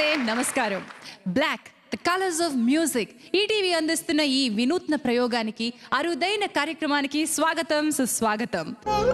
నమస్తే నమస్కారం black the colours of music ETV అందిస్తున్న ఈ వినూత్న ప్రయోగానికి అరుదైన కార్యక్రమానికి స్వాగతం సుస్వాగతం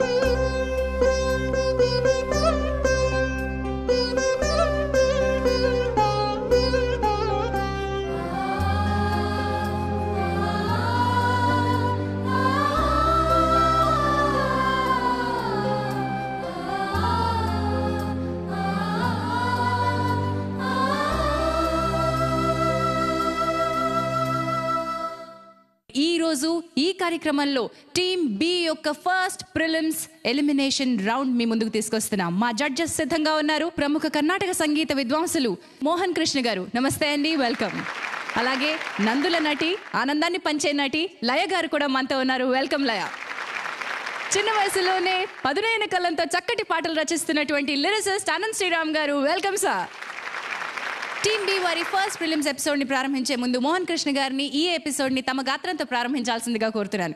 ఈ రోజు ఈ కార్యక్రమంలో టీమ్ బి యొక్క ఫస్ట్ ప్రిలిమ్స్ ఎలిమినేషన్ రౌండ్ మీ ముందుకు తీసుకొస్తున్నాం మా జడ్జెస్ సిద్ధంగా ఉన్నారు ప్రముఖ కర్ణాటక సంగీత విద్వాంసులు మోహన్ కృష్ణ గారు నమస్తే అండి వెల్కమ్ అలాగే నందుల నటి ఆనందాన్ని పంచే నటి లయ గారు కూడా మనతో ఉన్నారు వెల్కమ్ లయ చిన్న వయసులోనే పదునైన కళ్ళంతో చక్కటి పాటలు రచిస్తున్నటువంటి lyricist Anand Sriram garu welcome sir team B వారి ఫస్ట్ ప్రిలిమ్స్ ఎపిసోడ్ ని ప్రారంభించే ముందు మోహన్ కృష్ణ గారిని ఈ ఎపిసోడ్ ని తమ గాత్రంతో ప్రారంభించాల్సిందిగా కోరుతున్నాను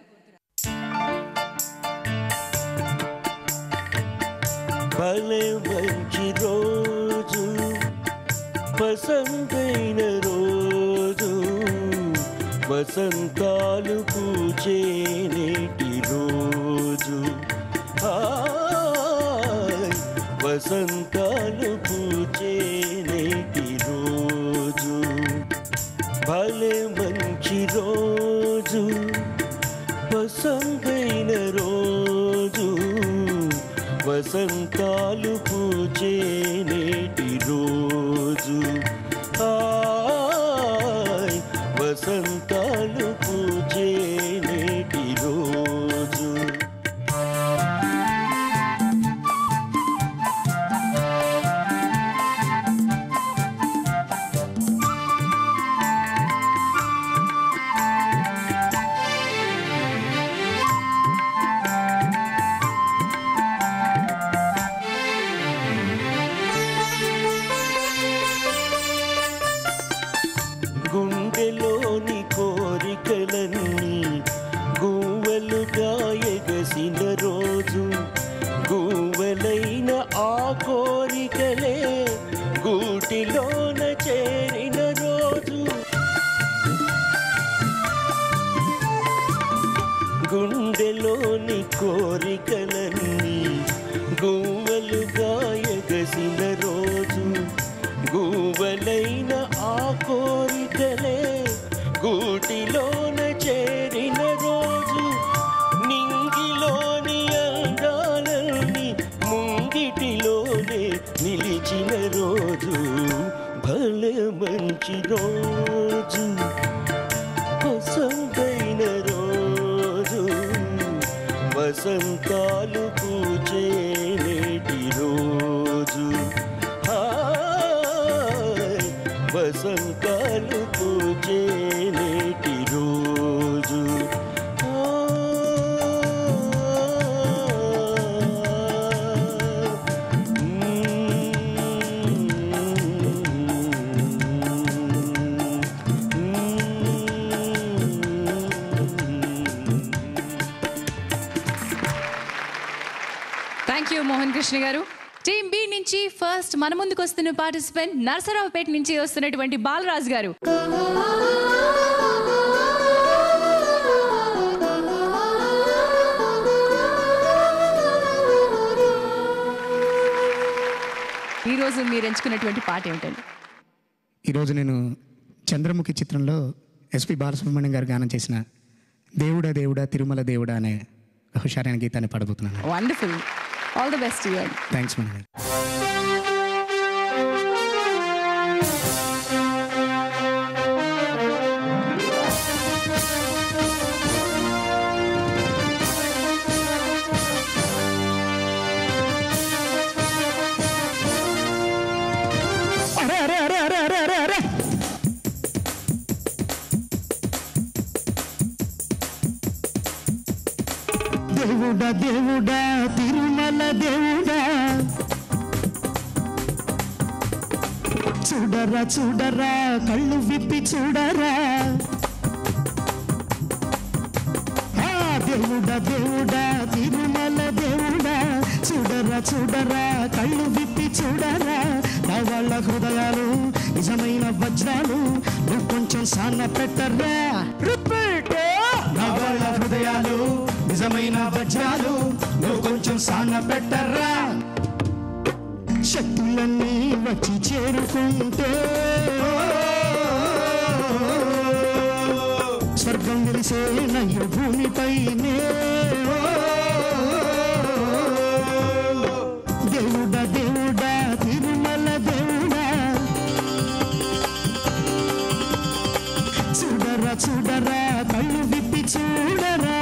భలే మంచి రోజు పసందైన రోజు వసంతాలు పూచే నేటి రోజు హాయ్, వసంతాలు పూచే నేటి రోజు భలే మంచి రోజు పసందైన రోజు వసంతాలు పూచే నేటి రోజు హాయ్ వసంతాలు పూచే నేటి రోజు గుండెలోని కోరికలన్నీ గువ్వలుగా ఎగసిన రోజు గువ్వలైన ఆ కోరికలే గూటిలోన చేరిన రోజు గుండెలోని కోరికలన్నీ గువ్వలుగా ఎగసిన రోజు గువ్వలైన ఆ కోరికలే గూటిలోన చేరిన రోజు నింగిలోని అందాలని ముంగిటిలోనే నిలిచిన రోజు భలే మంచి రోజు పసందైన రోజు వసంతాలు పూచే నేటి రోజు హాయ్ వసంతాలు పూచే నేటి రోజు థ్యాంక్ యూ మోహన్ కృష్ణ గారు టీమ్ బి నుంచి ఫస్ట్ మన ముందుకు వస్తున్న పార్టిసిపెంట్ నరసరావుపేట నుంచి వస్తున్నటువంటి బాలరాజు గారు ఈ రోజు మీరు ఎంచుకున్నటువంటి పాట ఏమిటండి ఈరోజు నేను చంద్రముఖి చిత్రంలో ఎస్పి బాలసుబ్రహ్మణ్యం గారు గానం చేసిన దేవుడా దేవుడా తిరుమల దేవుడా అనే హుషారైన గీతాన్ని పాడబోతున్నాను wonderful all the best you thanks మన గారు అరే అరే అరే అరే అరే అరే అరే దేవుడా దేవుడా తిరుమల దేవుడా చూడరా చూడరా కళ్ళు విప్పి చూడరా ఆ దేవుడా దేవుడా తిరుమల దేవుడా చూడరా చూడరా కళ్ళు విప్పి చూడరా నా వాళ్ళ హృదయాలు నిజమైన వజ్రాలు నువ్వు కొంచెం సాన్న పెట్టరా రిపీట్ నా వాళ్ళ హృదయాలు నిజమైన వజ్రాలు నువ్వు కొంచెం సాన్న పెట్టరా శక్తులన్నీ వచ్చి చేరుకుంటే స్వర్గం వెలిసే నయ్య భూమిపైనే దేవుడా దేవుడా తిరుమల దేవుడా చూడరా చూడరా కళ్ళు విప్పి చూడరా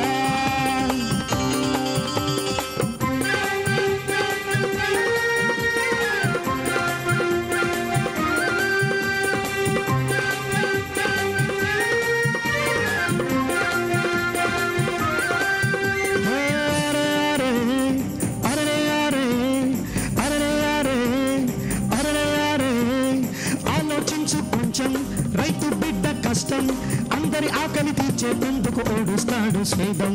ఆలోచించు కొంచెం రైతు బిడ్డ కష్టం అందరి ఆకలి తీర్చేందుకు ఓడుస్తాడు స్వేదం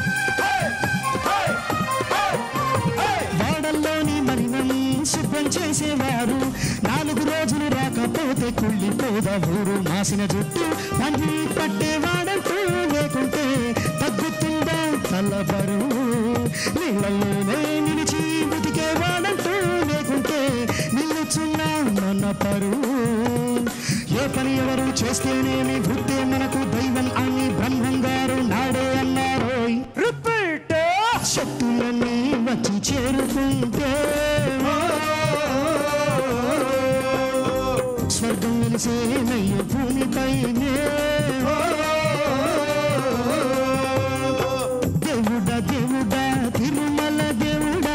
వాడల్లోని మలినం శుభ్రం చేసేవారు నాలుగు రోజులు రాకపోతే కుళ్ళిపోదా ఊరు మాసిన జుట్టు పని పట్టేవాడంటూ లేకుంటే తగ్గుతుందా తలబరు నీళ్ళలోనే నిలిచి బతికేవాడంటూ లేకుంటే నిలుచున్నా మన పరువు ఏ పని ఎవరు చేస్తేనేమి వృత్తే మనకు దైవం అని బ్రహ్మం గారు నాడే అన్నారు రిపీట్ శక్తులన్నీ వచ్చి చేరుకుంటే స్వర్గం వెలిసే నయ్య భూమిపైనే దేవుడా దేవుడా తిరుమల దేవుడా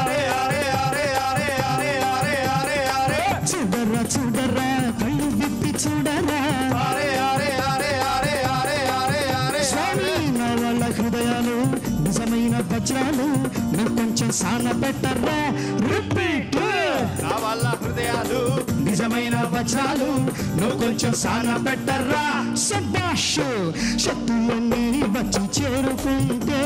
చూడరా చూడరా కళ్ళు విప్పి చూడరా స్వామి నా వాళ్ళ హృదయాలు నిజమైన వజ్రాలు నువ్వు కొంచెం సాన పెట్టరా రిపీట్ నా వాళ్ళ హృదయాలు నిజమైన వజ్రాలు నువ్వు కొంచెం సాన పెట్టరా సభాష్ శక్తులన్నీ వచ్చి చేరుకుంటే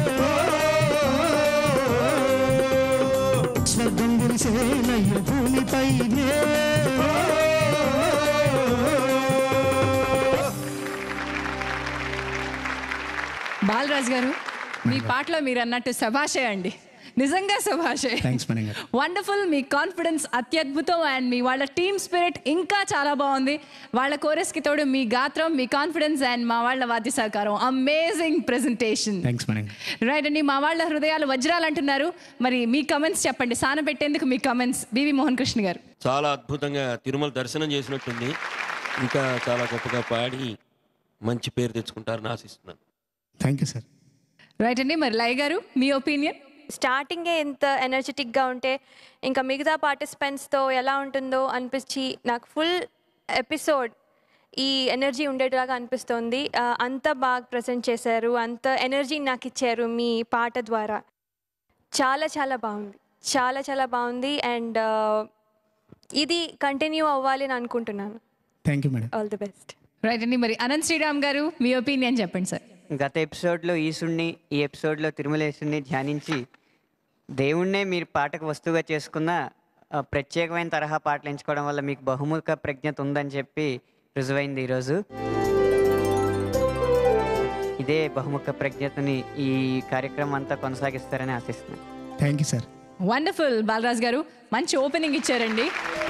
స్వర్గం విరిసే నయ్య భూమిపైనే బాలరాజ్ గారు మీ పాటలో మీరు అన్నట్టు శభాషే అండి నిజంగా శభాషే థ్యాంక్స్ మణి గారు వండర్ఫుల్ మీ కాన్ఫిడెన్స్ అత్యద్భుతం అండ్ మీ వాళ్ళ టీమ్ స్పిరిట్ ఇంకా చాలా బాగుంది వాళ్ళ కోరస్కి తోడు మీ గాత్రం మీ కాన్ఫిడెన్స్ అండ్ మా వాళ్ళ వాద్య సహకారం అమేజింగ్ ప్రెజెంటేషన్ థ్యాంక్స్ మణి గారు రైట్ అండి మా వాళ్ళ హృదయాలు వజ్రాలు అంటున్నారు మరి మీ కమెంట్స్ చెప్పండి సాన పెట్టేందుకు మీ కమెంట్స్ బివి మోహన్ కృష్ణ గారు చాలా అద్భుతంగా తిరుమల దర్శనం చేసినట్టుంది ఇంకా చాలా గొప్పగా పాడి మంచి పేరు తెచ్చుకుంటారని ఆశిస్తున్నాను థ్యాంక్ యూ సార్ రైట్ అండి మరి లయ గారు మీ ఒపీనియన్ స్టార్టింగే ఎంత ఎనర్జెటిక్గా ఉంటే ఇంకా మిగతా పార్టిసిపెంట్స్తో ఎలా ఉంటుందో అనిపించి నాకు ఫుల్ ఎపిసోడ్ ఈ ఎనర్జీ ఉండేలాగా అనిపిస్తోంది ఆ, అంత బాగా ప్రజెంట్ చేశారు అంత ఎనర్జీ నాకు ఇచ్చారు మీ పాట ద్వారా చాలా చాలా బాగుంది చాలా చాలా బాగుంది అండ్ ఇది కంటిన్యూ అవ్వాలి అని అనుకుంటున్నాను thank you madam all the best right అండి మరి అనంత్ శ్రీరామ్ గారు మీ ఒపీనియన్ చెప్పండి సార్ గత ఎపిసోడ్లో ఈశుణ్ణి ఈ ఎపిసోడ్లో తిరుమలేశుణ్ణి ధ్యానించి దేవుణ్ణే మీరు పాటకు వస్తువుగా చేసుకున్న ఆ, ప్రత్యేకమైన తరహా పాటలు ఎంచుకోవడం వల్ల మీకు బహుముఖ ప్రజ్ఞత ఉందని చెప్పి రుజువైంది ఈరోజు ఇదే బహుముఖ ప్రజ్ఞతని ఈ కార్యక్రమం అంతా కొనసాగిస్తారని ఆశిస్తున్నాను thank you sir wonderful Balraj garu మంచి ఓపెనింగ్ ఇచ్చారండి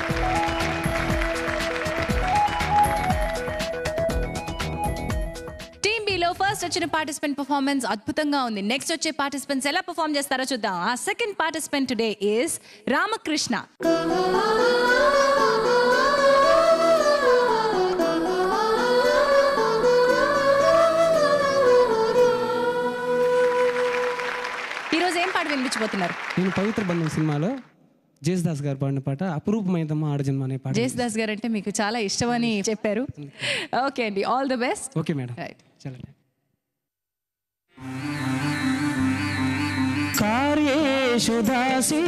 టీమ్ బిలో ఫస్ట్ వచ్చిన పార్టిసిపెంట్ పర్ఫార్మెన్స్ అద్భుతంగా ఉంది నెక్స్ట్ వచ్చే పార్టిసిపెంట్స్ ఎలా పర్ఫార్మ్ చేస్తారో చూద్దాం ఆ second participant today is Ramakrishna ఈరోజు ఏం పాట వినిపించబోతున్నారు నేను పవిత్ర బంధం సినిమాలో జేసుదాస్ గారు పాడిన పాట అపురూపమైందమ్మ ఆడజన్మ అనే పాట జేసుదాస్ గారు అంటే మీకు చాలా ఇష్టమని చెప్పారు ఓకే అండి all the best okay madam right చాలా కార్యేషు దాసీ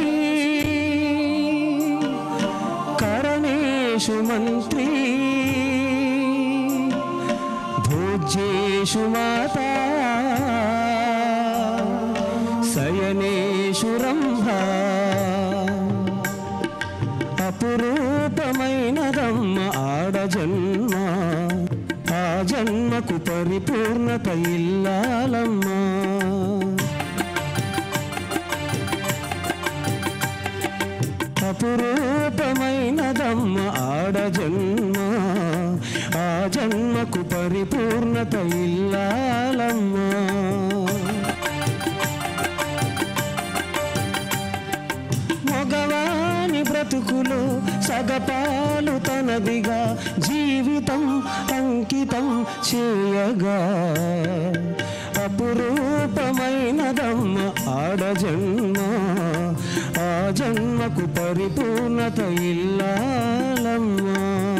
కరణేషు మంత్రి భోజ్యేషు మాతా శయనేషు రా ఆడ జన్మ ఆ జన్మకు పరిపూర్ణత ఇల్లాలమ్మా అపురూపమైనదమ్మ ఆడ జన్మ ఆ జన్మకు పరిపూర్ణత ఇల్లాలమ్మా మగవాని బ్రతుకులో సగపాలు తనదిగా జీవితం అంకితం చేయగా అపురూపమైనదమ్మ ఆడ జన్మ ఆ జన్మకు పరిపూర్ణత ఇల్లాలమ్మా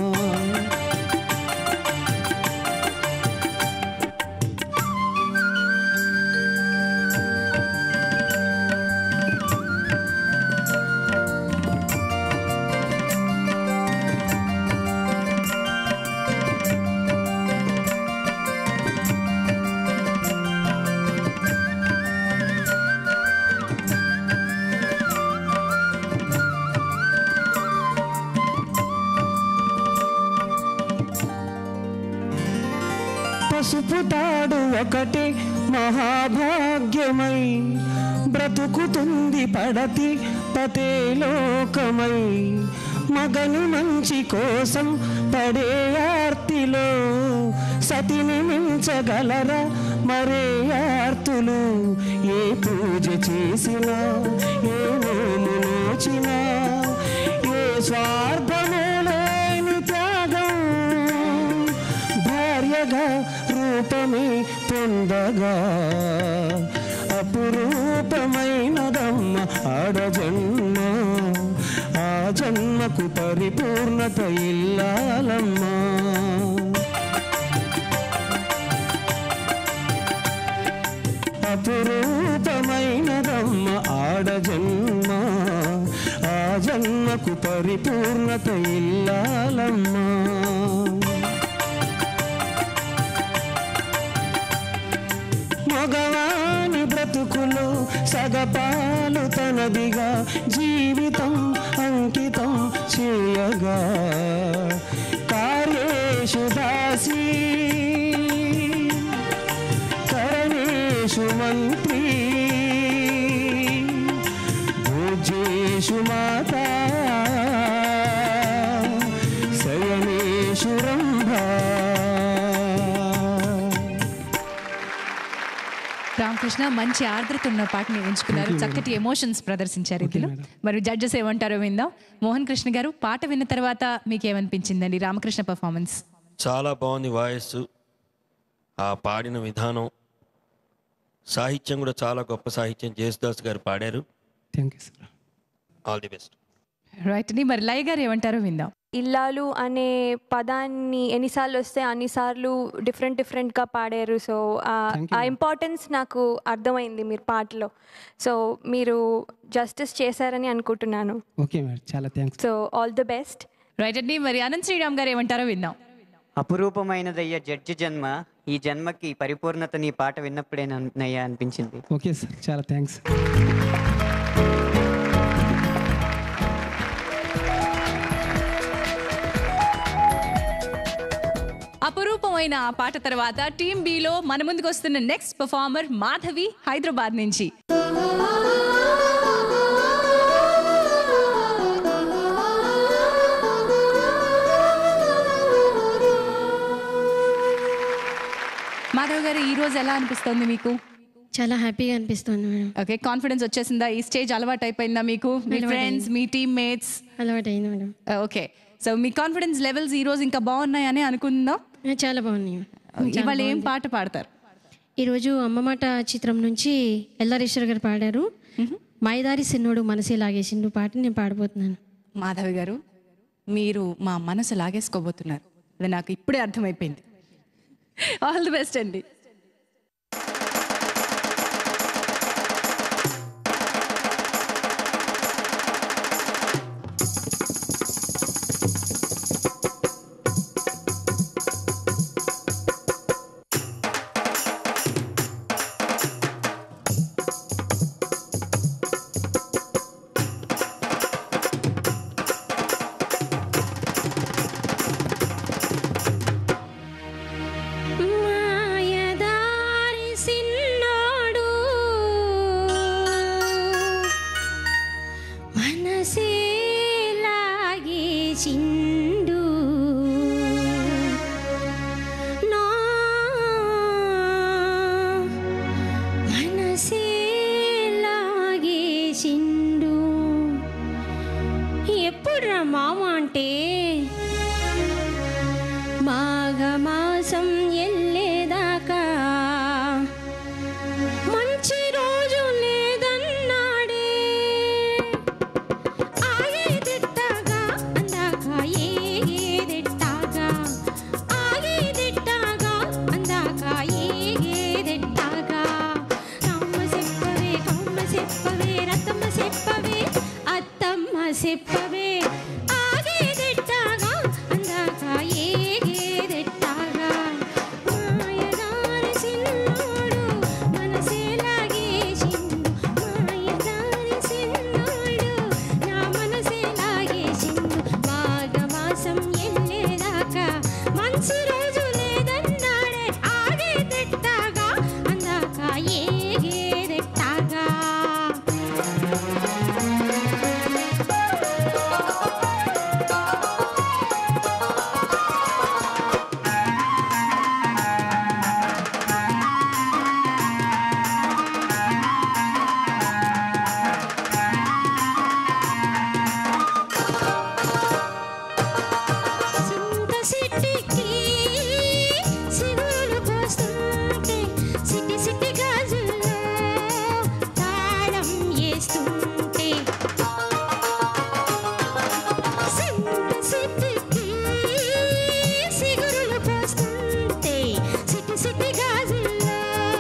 పసుపు తాడు ఒకటి మహాభాగ్యమై బ్రతుకుతుంది పడతి పతే లోకమై మగను మంచి కోసం పడే ఆర్తిలో సతిని మించగలరా మరే ఆర్తులు ఏ పూజ చేసినా ఏ నోము నోచినా ఏ స్వార్థము లేని త్యాగం భార్యగా రూపమే పొందగా అపురూపమైనదమ్మ ఆడ జన్మ ఆ జన్మకు పరిపూర్ణత ఇల్లాలమ్మా అపురూపమైనదమ్మ ఆడ జన్మ ఆ జన్మకు పరిపూర్ణత ఇల్లాలమ్మా మగవాని బ్రతుకులు సగపాలు తనదిగా జీవితం అంకితం చేయగా కార్యేషు దాసీ కరణేషు మంత్రి భోజేషు మాతా శయనేషు రంభా రామకృష్ణ మంచి ఆర్ద్రత ఉన్న పాటని ఎంచుకున్నారు చక్కటి ఎమోషన్స్ ప్రదర్శించారు ఇందులో మరి జడ్జెస్ ఏమంటారో విందాం మోహన్ కృష్ణ గారు పాట విన్న తర్వాత మీకు ఏమనిపించిందండి రామకృష్ణ పర్ఫార్మెన్స్ చాలా బాగుంది వాయిస్ ఆ పాడిన విధానం సాహిత్యం కూడా చాలా గొప్ప సాహిత్యం జేసుదాస్ గారు పాడారు thank you sir all the best right అండి మరి లయ గారు ఏమంటారో విందాం ఇల్లాలు అనే పదాన్ని ఎన్నిసార్లు వస్తే అన్నిసార్లు డిఫరెంట్ డిఫరెంట్గా పాడారు సో ఆ ఇంపార్టెన్స్ నాకు అర్థమైంది మీరు పాటలో సో మీరు జస్టిస్ చేశారని అనుకుంటున్నాను ఓకే మేడం చాలా thanks so all the best right అండి మరి అనంత్ శ్రీరామ్ గారు ఏమంటారో విందాం అపురూపమైనదయ్య జడ్జి జన్మ ఈ జన్మకి పరిపూర్ణత నీ పాట విన్నప్పుడే నయ్యా అనిపించింది ఓకే సార్ చాలా థ్యాంక్స్ అపురూపమైన ఆ పాట తర్వాత టీమ్ బిలో మన ముందుకు వస్తున్న నెక్స్ట్ పర్ఫార్మర్ మాధవి హైదరాబాద్ నుంచి మాధవ్ గారు ఈ రోజు ఎలా అనిపిస్తుంది మీకు చాలా హ్యాపీగా అనిపిస్తుంది మేడం ఓకే కాన్ఫిడెన్స్ వచ్చేసిందా ఈ స్టేజ్ అలవాటు అయిపోయిందా మీకు మీ ఫ్రెండ్స్ మీ టీమ్ మేట్స్ అలవాటు అయింది మేడం ఓకే సో మీ కాన్ఫిడెన్స్ లెవెల్స్ ఈ రోజు ఇంకా బాగున్నాయని అనుకుందాం ఆ, చాలా బాగున్నాయి చాలా ఇవాళ ఏం బాగుంది. పాట పాడతారు ఈరోజు అమ్మమాట చిత్రం నుంచి ఎల్లారేశ్వర్ గారు పాడారు మైదారి సిన్నోడు మనసే లాగేసిండు పాట నేను పాడబోతున్నాను మాధవి గారు మీరు మా మనసు లాగేసుకోబోతున్నారు అది నాకు ఇప్పుడే అర్థమైపోయింది ఆల్ ది బెస్ట్ అండి మాఘమాసం ఎల్లేదాకా మంచి రోజు లేదన్నాడే ఆగేదిట్టాగా అందాక ఏగేదిట్టాగా ఆగేదిట్టాగా అందాక ఏగేదిట్టాగా కమ్మ చెప్పవే కమ్మ చెప్పవే రతమ్మ చెప్పవే అత్తమ్మ చెప్పవే ఆగేదిట్టాగా అందాక ఏగేదిట్టాగా మాయదారి సిన్నోడు మనసేలాగేసిండు మాయదారి సిన్నోడు నా మనసేలాగేసిండు మాఘమాసం ఎల్లేదాకా మంచి రోజు లేదన్నాడే ఆగేదెట్టాగా అందాక ఏగేదెట్టాగా సింత సిట్టికి సిగులు పోస్తుంటే సిట్టి సిట్టి గాజుల్లో తాళం వేస్తుంటే సింత సిట్టికి సిగురులు పోస్తుంటే సిట్టి సిట్టి గాజుల్లో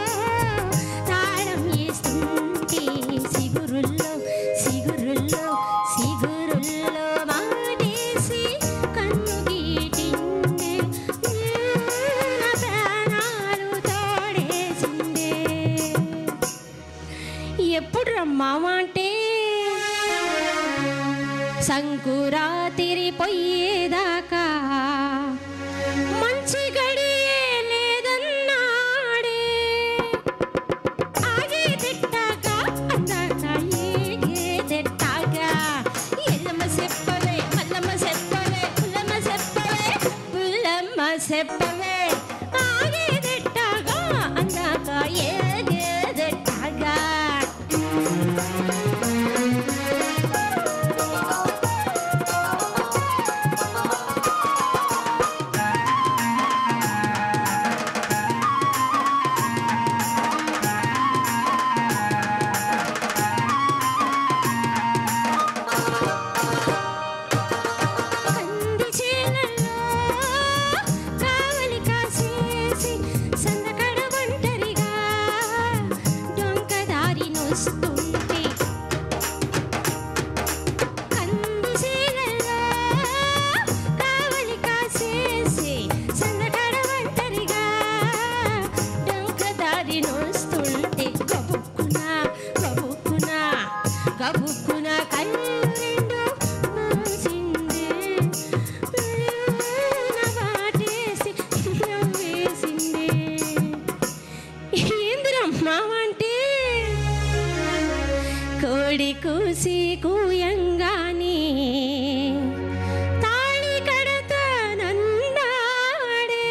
తాళం వేస్తుంటే సిగురుల్లో సిగురుల్లో సిగురుల్లో మాటేసి కన్ను గీటిండే నా ప్రాణాలు తోడేసిందే ఎప్పుడు రమ్మావా అంటే సంకురాతిరి పోయేదాకా మంచి గడియే లేదన్నాడే ఆగేదెట్టాగా అందాక ఏగేదెట్టాగా ఎల్లమ్మ చెప్పవే మల్లమ్మ చెప్పవే పుల్లమ్మ చెప్పవే పుల్లమ్మ చెప్పవే ఆగేదెట్టాగా అందాక ఏగేదెట్టాగా కంది చేలలో కావలి కాసేసి సందకడ ఒంటరిగా డొంకదారి నొస్తుంటే కంది చేలలో కావలి కాసేసి సందకడ ఒంటరిగా డొంకదారి నొస్తుంటే గబుక్కున గబుక్కున గబుక్కున కళ్ళు రెండు మూసిందే నా వాటేసి నవ్వేసిందే ఏందిరమ్మా అంటే కోడి కూసి కూయంగానే తాళి కడతానన్నాడే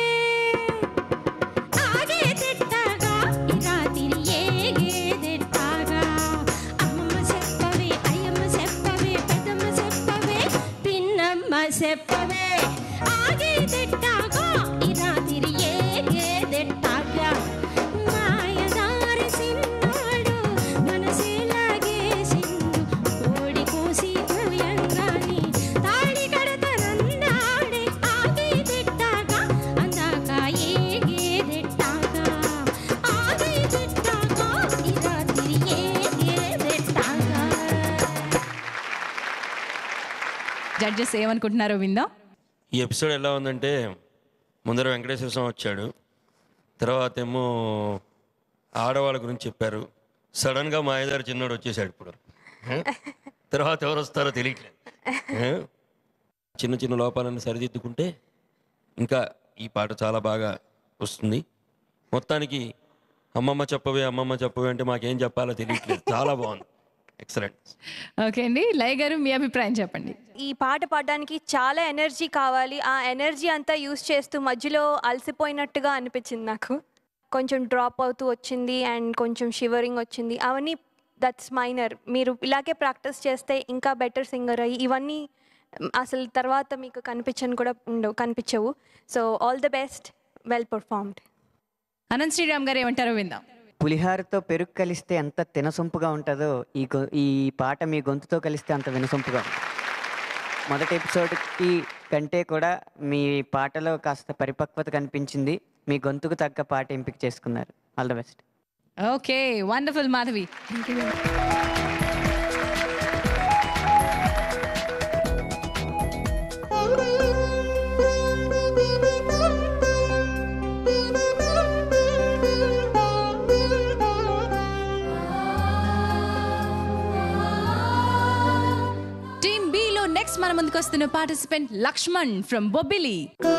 ఆగేదెట్టాగా ఈ రాత్రి ఏగేదెట్టాగా అమ్మమ్మ చెప్పవే అయ్యమ్మ చెప్పవే పెద్దమ్మ చెప్పవే పిన్నమ్మ చెప్పవే ఆగేదెట్టాగా ఈ రాత్రి ఏగేదెట్టాగా మాయదారి సిన్నోడు మనసేలాగేసిండు కోడి కూసి కూయంగాని తాళి కడతనన్నాడే ఆగేదెట్టాగా అందాక ఏగేదెట్టాగా ఆగేదెట్టాగా ఈ రాత్రి ఏగేదెట్టాగా జడ్జెస్ ఏమనుకుంటున్నారో విందాం ఈ ఎపిసోడ్ ఎలా ఉందంటే ముందర వెంకటేశ్వర స్వామి వచ్చాడు తర్వాత ఏమో ఆడవాళ్ళ గురించి చెప్పారు సడన్గా మా ఐదారు చిన్నోడు వచ్చేసాడు ఇప్పుడు హ? తర్వాత ఎవరు వస్తారో తెలియట్లేదు హ? చిన్న చిన్న లోపాలను సరిదిద్దుకుంటే ఇంకా ఈ పాట చాలా బాగా వస్తుంది మొత్తానికి అమ్మమ్మ చెప్పవే అమ్మమ్మ చెప్పవే అంటే మాకేం చెప్పాలో తెలియట్లేదు చాలా బాగుంది ఎక్సలెంట్ ఓకే అండి లయ గారు మీ అభిప్రాయం చెప్పండి ఈ పాట పాడడానికి చాలా ఎనర్జీ కావాలి ఆ ఎనర్జీ అంతా యూస్ చేస్తూ మధ్యలో అలసిపోయినట్టుగా అనిపించింది నాకు కొంచెం డ్రాప్ అవుతూ వచ్చింది అండ్ కొంచెం షివరింగ్ వచ్చింది అవన్నీ దట్స్ మైనర్ మీరు ఇలాగే ప్రాక్టీస్ చేస్తే ఇంకా బెటర్ సింగర్ అయ్యి ఇవన్నీ అసలు తర్వాత మీకు కనిపించని కూడా ఉండవు కనిపించవు so all the best well performed Anant Sriram గారు ఏమంటారో విందాం పులిహారతో పెరుగు కలిస్తే ఎంత తినసొంపుగా ఉంటుందో ఈ గొ ఈ పాట మీ గొంతుతో కలిస్తే అంత వినసొంపుగా ఉంటుంది. మొదటి ఎపిసోడ్కి కంటే కూడా మీ పాటలో కాస్త పరిపక్వత కనిపించింది మీ గొంతుకు తగ్గ పాట ఎంపిక చేసుకున్నారు all the best okay wonderful Madhavi team B లో నెక్స్ట్ మన ముందుకు వస్తున్న participant Lakshman from Bobbili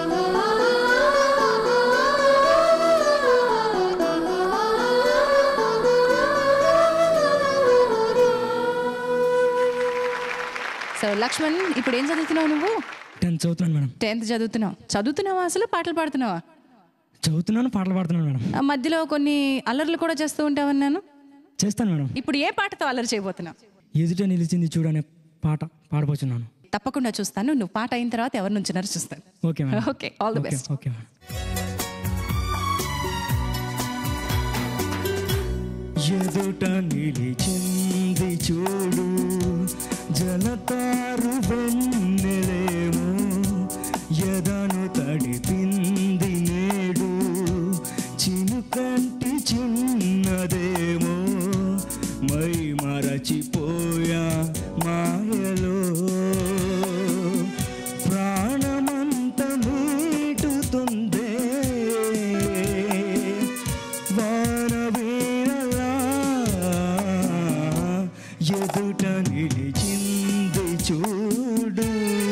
so Lakshman ఇప్పుడు ఏం చదువుతున్నావు నువ్వు టెన్త్ చదువుతున్నాను మేడం టెన్త్ చదువుతున్నావు చదువుతున్నావా అసలు పాటలు పాడుతున్నావా చదువుతున్నాను పాటలు పాడుతున్నాను మేడం ఆ మధ్యలో కొన్ని అల్లర్లు కూడా చేస్తూ ఉంటావన్నాను చేస్తాను మేడం ఇప్పుడు ఏ పాటతో అల్లరి చేయబోతున్నావు ఎదుట నిలిచింది చూడనే పాట పాడబోతున్నాను తప్పకుండా చూస్తాను నువ్వు పాట అయిన తర్వాత ఎవరి నుంచున్నారో చూస్తాను okay madam okay all the okay best okay madam ఎదుట నిలిచింది చూడు జలతారు వెన్నెలేమో ఎదను తడిపింది నేడు చినుకంటి చిన్నదేమో మై మరచిపోయా మాయలో ప్రాణమంత మీటుతుందే వానవీరలా ఎదుట నిలిచింది చూడు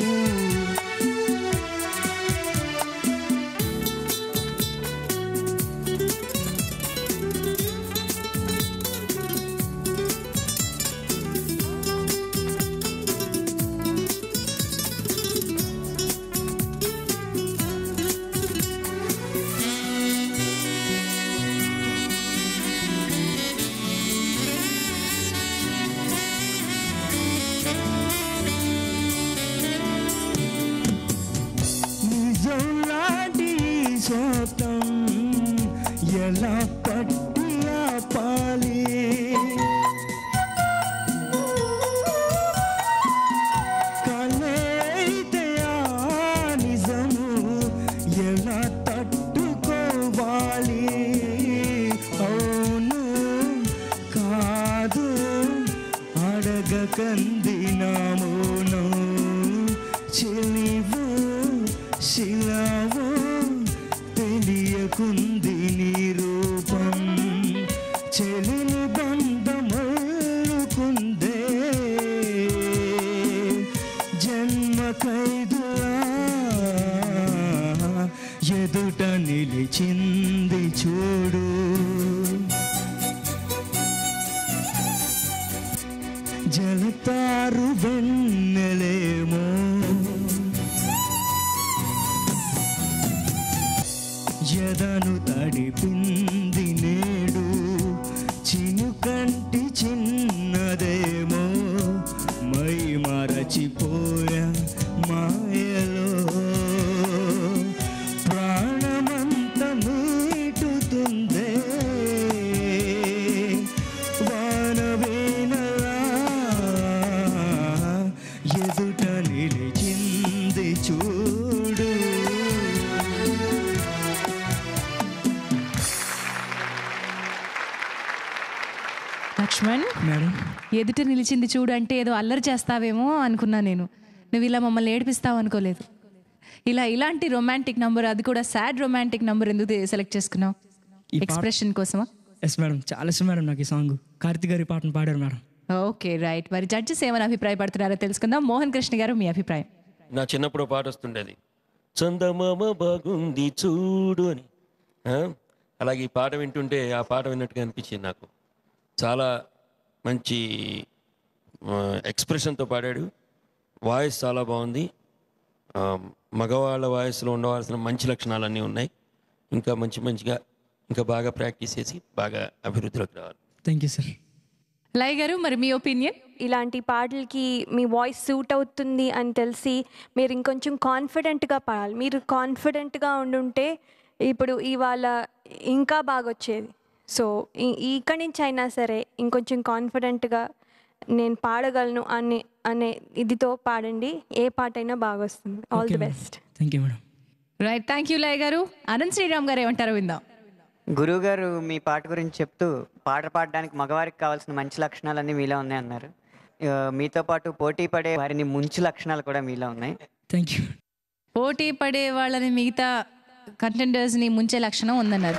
నిజం లాంటి ఈ సోతం ఎలా పట్టి ఆపాలి కలైతే ఆ నిజము ఎలా తట్టుకోవాలి అవును కాదు అడగకంది నా మౌనం చెలివు శిలవు తెలియకుంది నీ రూపం చెలిని బంధమల్లుకుందే జన్మ ఖైదులా ఎదుట నిలిచింది చూడు జలతారు వెన్నెలేమో ఎదను తడిపింది నేడు చినుకంటి చిన్నదేమో మై మరచిపోయా మాయలో ప్రాణమంత మీటుతుందే వానవేనలా ఎదుట నిలిచింది చూడు లక్ష్మణ్ మేడం ఎదుట నిలిచింది చూడు అంటే ఏదో అల్లరి చేస్తావేమో అనుకున్నా నేను నువ్వు ఇలా మమ్మల్ని ఏడిపిస్తావు అనుకోలేదు ఇలా ఇలాంటి రొమాంటిక్ నంబర్ అది కూడా సాడ్ రొమాంటిక్ నంబర్ ఎందుకు సెలెక్ట్ చేసుకున్నావు ఈ పాట- ఎక్స్ప్రెషన్ కోసమా ఎస్ మేడం చాలా ఇష్టం మేడం నాకు ఈ సాంగ్ కార్తీక్ గారి పాటను పాడారు మేడం ఓకే రైట్ మరి జడ్జెస్ ఏమైనా అభిప్రాయపడుతున్నారో తెలుసుకుందాం మోహన్ కృష్ణ గారు మీ అభిప్రాయం నా చిన్నప్పుడు పాట వస్తుండేది చందమామ బాగుంది చూడు అని ఆ? అలాగే ఈ పాట వింటుంటే ఆ పాట విన్నట్టుగా అనిపించింది నాకు చాలా మంచి ఎక్స్ప్రెషన్తో పాడాడు వాయిస్ చాలా బాగుంది ఆ, మగవాళ్ళ వాయిస్లో ఉండవలసిన మంచి లక్షణాలన్నీ ఉన్నాయి ఇంకా మంచి మంచిగా ఇంకా బాగా ప్రాక్టీస్ చేసి బాగా అభివృద్ధిలోకి రావాలి థ్యాంక్ యూ సార్ లయ గారు మరి మీ ఒపీనియన్ ఇలాంటి పాటలకి మీ వాయిస్ సూట్ అవుతుంది అని తెలిసి మీరు ఇంకొంచెం కాన్ఫిడెంట్గా పాడాలి మీరు కాన్ఫిడెంట్గా ఉండుంటే ఇప్పుడు ఇవాళ ఇంకా బాగా వచ్చేది సో ఇక్కడి నుంచి అయినా సరే ఇంకొంచెం కాన్ఫిడెంట్గా నేను పాడగలను అనే అనే ఇదితో పాడండి ఏ పాట అయినా బాగా వస్తుంది all the best thank you madam right thank you Laya గారు అనంత్ శ్రీరామ్ గారు ఏమంటారో విందాం గురువుగారు మీ పాట గురించి చెప్తూ పాట పాడడానికి మగవారికి కావాల్సిన మంచి లక్షణాలన్నీ మీలో ఉన్నాయి అన్నారు ఆ, మీతో పాటు పోటీ పడే వారిని ముంచు లక్షణాలు కూడా మీలో ఉన్నాయి థ్యాంక్ యూ పోటీ పడే వాళ్ళని మిగతా కంటెండర్స్ ని ముంచే లక్షణం ఉందన్నారు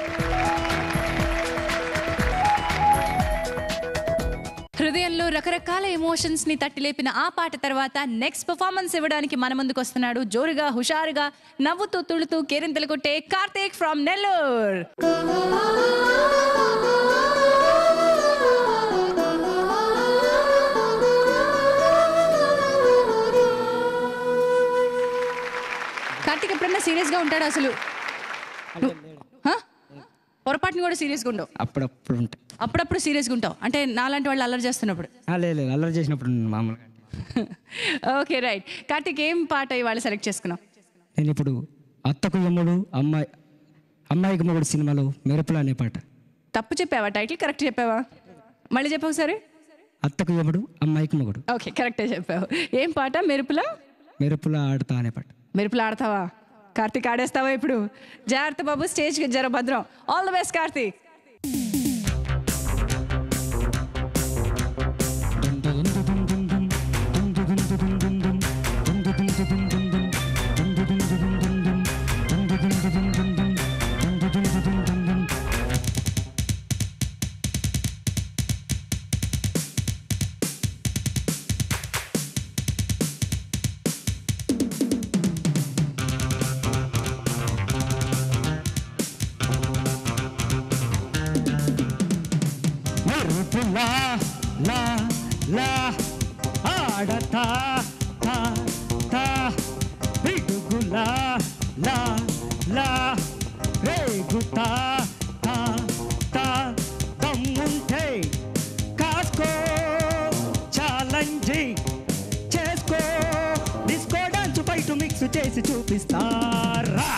హృదయంలో రకరకాల ఎమోషన్స్ ని తట్టిలేపిన ఆ పాట తర్వాత నెక్స్ట్ పర్ఫార్మెన్స్ ఇవ్వడానికి మన ముందుకు వస్తున్నాడు జోరుగా హుషారుగా నవ్వుతూ తుళుతూ కేరింతలు కొట్టే కార్తీక్ ఫ్రమ్ నెల్లూర్ కార్తీక్ ఎప్పుడన్నా సీరియస్ గా ఉంటాడు అసలు హ? పొరపాటుని కూడా సీరియస్గా ఉండవు అప్పుడప్పుడు ఉంటాయి అప్పుడప్పుడు సీరియస్గా ఉంటావు అంటే నాలాంటి వాళ్ళు అల్లరి చేస్తున్నప్పుడు ఆ, లేదు లేదు అల్లరి చేసినప్పుడు మామూలుగా ఓకే రైట్ కార్తీక్ ఏం పాట ఇవాళ సెలెక్ట్ చేసుకున్నావు నేను ఇప్పుడు అత్తకు యమ్ముడు అమ్మాయి అమ్మాయికి మొగుడు సినిమాలో మెరుపులు అనే పాట తప్పు చెప్పావా టైటిల్ కరెక్ట్ చెప్పావా మళ్ళీ చెప్పు ఒకసారి అత్తకు యమ్ముడు అమ్మాయికి మొగుడు ఓకే కరెక్టే చెప్పావు ఏం పాట మెరుపులా మెరుపుల ఆడతా అనే పాట మెరుపులా ఆడతావా కార్తీక్ ఆడేస్తావా ఇప్పుడు జాగ్రత్త బాబు స్టేజ్ జర భద్రం ఆల్ ద బెస్ట్ కార్తీక్ మెరుపులా లా లా ఆడతా తా తా పిడుగులా లా లా రేగుతా తా తా దమ్ముంటే కాసుకో ఛాలెంజ్ చేసుకో డిస్కో డాన్స్ బయట మిక్స్ చేసి చూపిస్తారా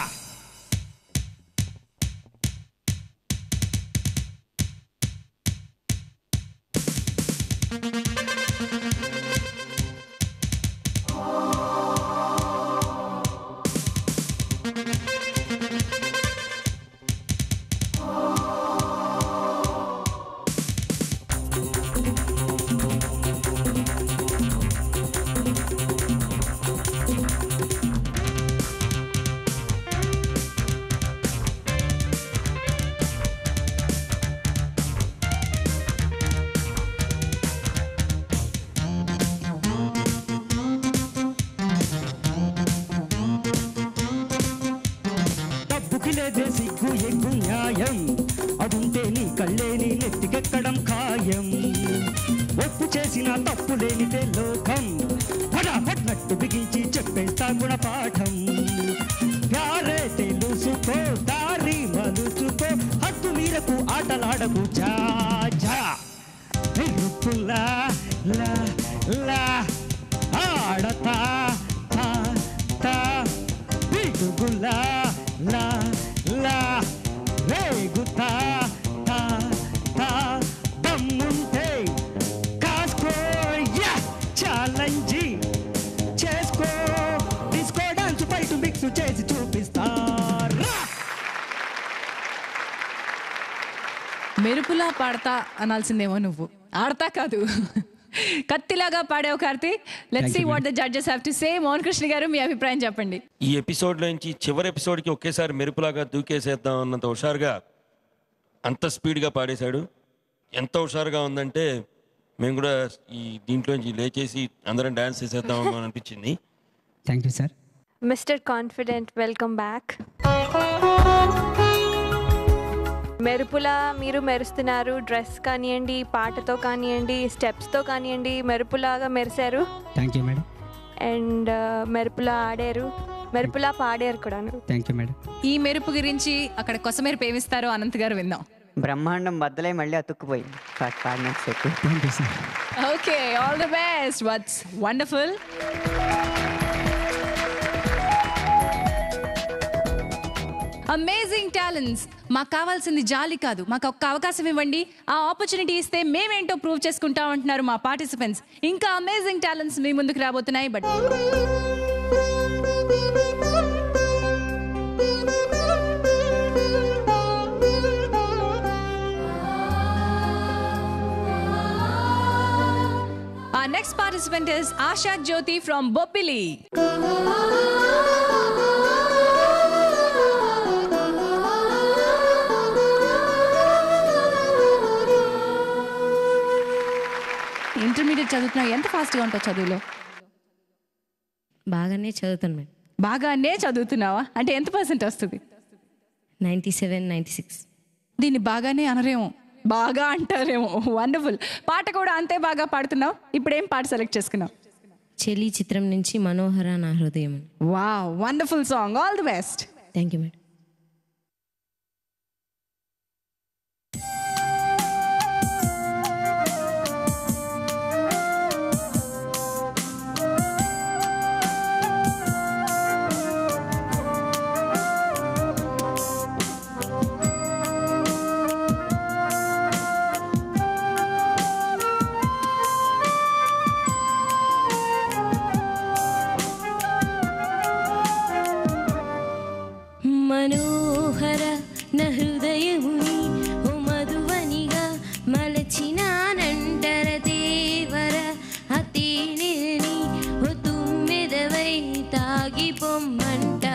డబ్బుకి లేదే సిగ్గు ఎగ్గు న్యాయం అదుంటే నీ కళ్ళేని నెత్తికెక్కడం ఖాయం ఒప్పు చేసిన తప్పు లేనిదే లోకం పడాపట్నట్టు బిగించి చెప్పేస్తా గుణపాఠం గారే తెలుసుకో దారి మలుచుకో హద్దు మీరకు ఆటలాడకు జా జా మెరుపులా లా లా ఆడతా తా తా పిడుగులా లా లా రేగుతా తా తా దమ్ముంటే కాసుకో యా ఛాలెంజ్ చేసుకో డిస్కో డాన్స్ బయట మిక్స్ చేసి చూపిస్తారా మెరుపులా పాడతా అనాల్సిందేమో నువ్వు ఆడతా కాదు కత్తిలాగా పాడావు Karthik let's see what the judges have to say Mohan Krishna గారు మీ అభిప్రాయం చెప్పండి ఈ ఎపిసోడ్ నుంచి చివరి ఎపిసోడ్కి ఒకేసారి మెరుపులాగా దూకేసేద్దాం అన్నంత హుషారుగా అంత స్పీడ్గా పాడేశాడు ఎంత హుషారుగా ఉందంటే మేము కూడా ఈ దీంట్లోంచి లేచేసి అందరం డ్యాన్స్ చేసేద్దాం అని అనిపించింది thank you sir mister confident welcome back మెరుపులా మీరు మెరుస్తున్నారు డ్రెస్ కానివ్వండి పాటతో కానివ్వండి స్టెప్స్తో కానివ్వండి మెరుపులాగా మెరిశారు థ్యాంక్ యూ మేడం అండ్ మెరుపులా ఆడారు మెరుపులా పాడారు కూడాను థ్యాంక్ యూ మేడం ఈ మెరుపు గురించి అక్కడ కొసమెరుపు ఏమిస్తారో అనంత్ గారు విందాం బ్రహ్మాండం బద్దలై మళ్ళీ అతుక్కుపోయింది పా- పాడినంతసేపు thank you sir okay all the best what's wonderful amazing talents మాకు కావాల్సింది జాలి కాదు మాకు ఒక్క అవకాశం ఇవ్వండి ఆ ఆపర్చునిటీ ఇస్తే మేమేంటో ప్రూవ్ చేసుకుంటాం అంటున్నారు మా పార్టిసిపెంట్స్ ఇంకా అమేజింగ్ టాలెంట్స్ మీ ముందుకు రాబోతున్నాయి but Our next participant is Asha Jyoti from Bopili. Intermediate చదువుతున్నా ఎంత ఫాస్ట్గా ఉంటావు చదువులో బాగానే చదువుతాను మేడం బాగానే చదువుతున్నావా అంటే ఎంత పర్సెంట్ వస్తుంది నైంటీ సెవెన్ నైంటీ సిక్స్ దీన్ని బాగానే అనరేమో బాగా అంటారేమో వండర్ఫుల్ పాట కూడా అంతే బాగా పాడుతున్నావు ఇప్పుడు ఏం పాట సెలెక్ట్ చేసుకున్నావు చెలి చిత్రం నుంచి మనోహర నా హృదయం వా wonderful song all the best thank you madam మనోహర నా హృదయముని ఓ మధువనిగా మలచినానంటర దేవర అతీనిని ఓ తుమ్మెదవై తాగి పొమ్మంట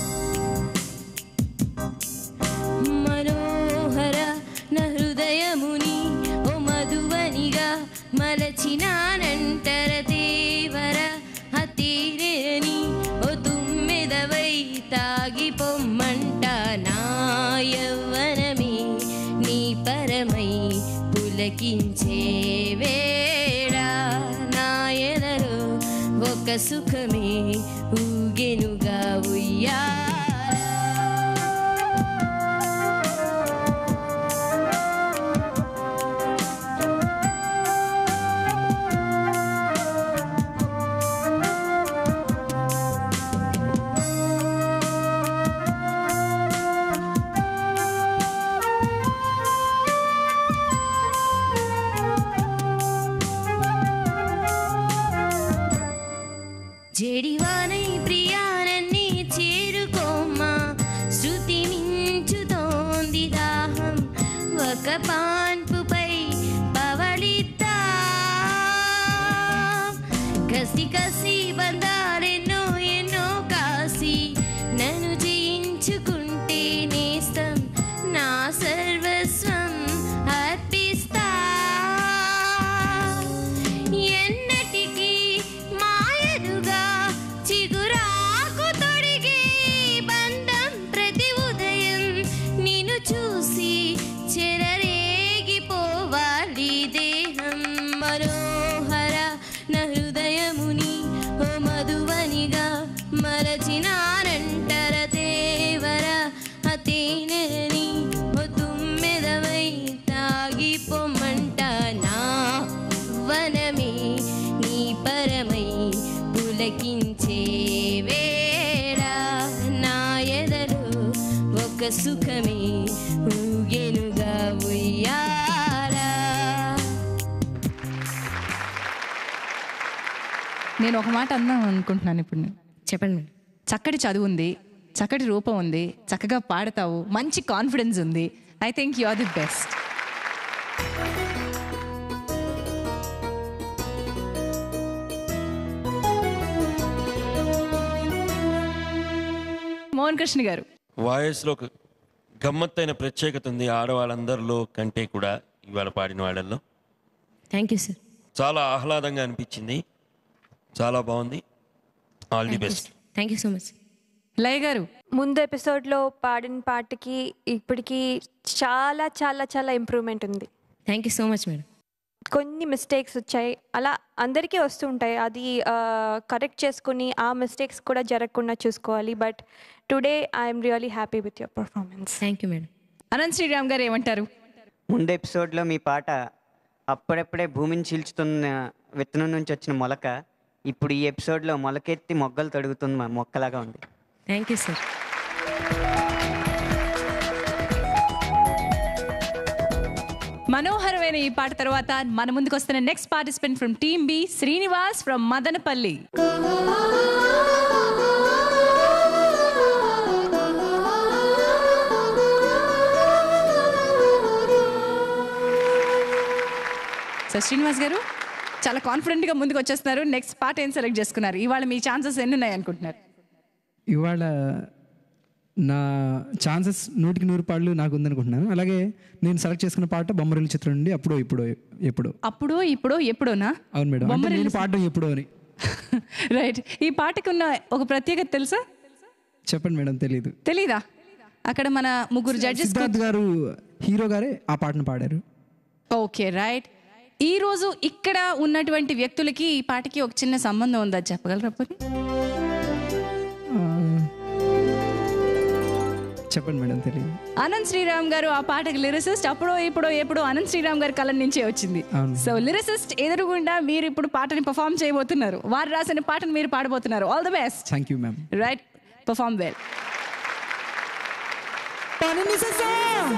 మనోహర నా హృదయముని ఓ మధువనిగా మలచినానంటర దేవర అతీరేని ఓ తుమ్మెదవై తాగి పొమ్మంట నా యవ్వనమే నీ పరమై పులకించే వేళ నా ఎదలో ఒక సుఖమే ఊగెనుగా ఉయ్యాల జడివానై ప్రియానన్ని చేరుకోమ్మా శృతి మించుతోంది దాహం ఒక పాన్పుపై పవళిద్దా కసి కసి బంధాలెన్నో ఎన్నో కాసి నన్ను జయించుకుంటే నేస్తం నా సర్వస్వం అర్పిస్తా ఎన్నటికీ మాయదుగా చిగురాకు తొడిగే బంధం ప్రతి ఉదయం నిన్ను చూసి చెలరేగిపోవాలి దేహం మనోహర నా హృదయముని ఓ మధువనిగా మరచినానంటర దేవర అతీనని ఓ తుమ్మెదవై తాగిపోమంట నా వనమే నీ పరమై పులకించే వేళ నా ఎదలో ఒక సుఖమే ఊగెనుగా ఉయ్యాలా నేను ఒక మాట అందాం అనుకుంటున్నాను ఇప్పుడు నేను. చెప్పండి మేడం చక్కటి చదువు ఉంది చక్కటి రూపం ఉంది చక్కగా పాడతావు మంచి కాన్ఫిడెన్స్ ఉంది I think you are the best Mohan Krishna గారు వాయిస్లో ఒక గమ్మత్తైన ప్రత్యేకత ఉంది ఆడవాళ్ళందరిలో కంటే కూడా ఇవాళ పాడిన వాళ్ళల్లో థ్యాంక్ యూ సార్ చాలా ఆహ్లాదంగా అనిపించింది చాలా బాగుంది all the best thank you so much Laya గారు ముందు ఎపిసోడ్లో పాడిన పాటకి ఇప్పటికి చాలా చాలా చాలా ఇంప్రూవ్మెంట్ ఉంది thank you so much madam కొన్ని మిస్టేక్స్ వచ్చాయి అలా అందరికీ వస్తూ ఉంటాయి అది కరెక్ట్ చేసుకుని ఆ మిస్టేక్స్ కూడా జరగకుండా చూసుకోవాలి but today I'm really happy with your performance thank you madam Anant Sriram గారు ఏమంటారు ముందు ఎపిసోడ్లో మీ పాట అప్పుడప్పుడే భూమిని చీల్చుతున్న విత్తనం నుంచి వచ్చిన మొలక ఇప్పుడు ఈ ఎపిసోడ్లో మొలకెత్తి మొగ్గలు తడుగుతున్న మ- మొక్కలాగా ఉంది థ్యాంక్ యూ సార్ మనోహరమైన ఈ పాట తర్వాత మన ముందుకు వస్తున్న next participant from team B Srinivas from Madanapalle so Srinivas గారు చాలా కాన్ఫిడెంట్ గా ముందుకు వచ్చేస్తున్నారు నెక్స్ట్ పాట ఏం సెలెక్ట్ చేసుకున్నారు ఇవాళ మీ ఛాన్సెస్ ఎన్ని ఉన్నాయి అనుకుంటున్నారు ఇవాళ నా ఛాన్సెస్ నూటికి నూరు పాటలు నాకు ఉందనుకుంటున్నాను అలాగే నేను సెలెక్ట్ చేసుకున్న పాట బొమ్మరిల్లు చిత్రం నుండి అప్పుడో ఇప్పుడో ఎప్పుడో అప్పుడో ఇప్పుడో ఎప్పుడోనా అవును మేడం అంటే బొమ్మరిల్లు నేను పాడడం ఎప్పుడో అని రైట్ ఈ పాటకు ఉన్న ఒక ప్రత్యేకత తెలుసా చెప్పండి మేడం తెలీదు తెలీదా అక్కడ మన ముగ్గురు జడ్జెస్ సిద్ధార్థ్ గారు హీరో గారే ఆ పాటను పాడారు ఓకే రైట్ ఈ రోజు ఇక్కడ ఉన్నటువంటి వ్యక్తులకి ఈ పాటకి ఒక చిన్న సంబంధం ఉందా చెప్పగలరా పోనీ ఆ, చెప్పండి మేడం తెలియదు అనంత్ శ్రీరామ్ గారు ఆ పాటకి లిరిసిస్ట్ అప్పుడో ఇప్పుడో ఎప్పుడో అనంత్ శ్రీరామ్ గారి కళ నుంచే వచ్చింది అవును. సో లిరిసిస్ట్ ఎదురుగుండా మీరు ఇప్పుడు పాటని పర్ఫామ్ చేయబోతున్నారు వారు రాసిన పాటను మీరు పాడబోతున్నారు all the best thank you ma'am right perform well పని నిససా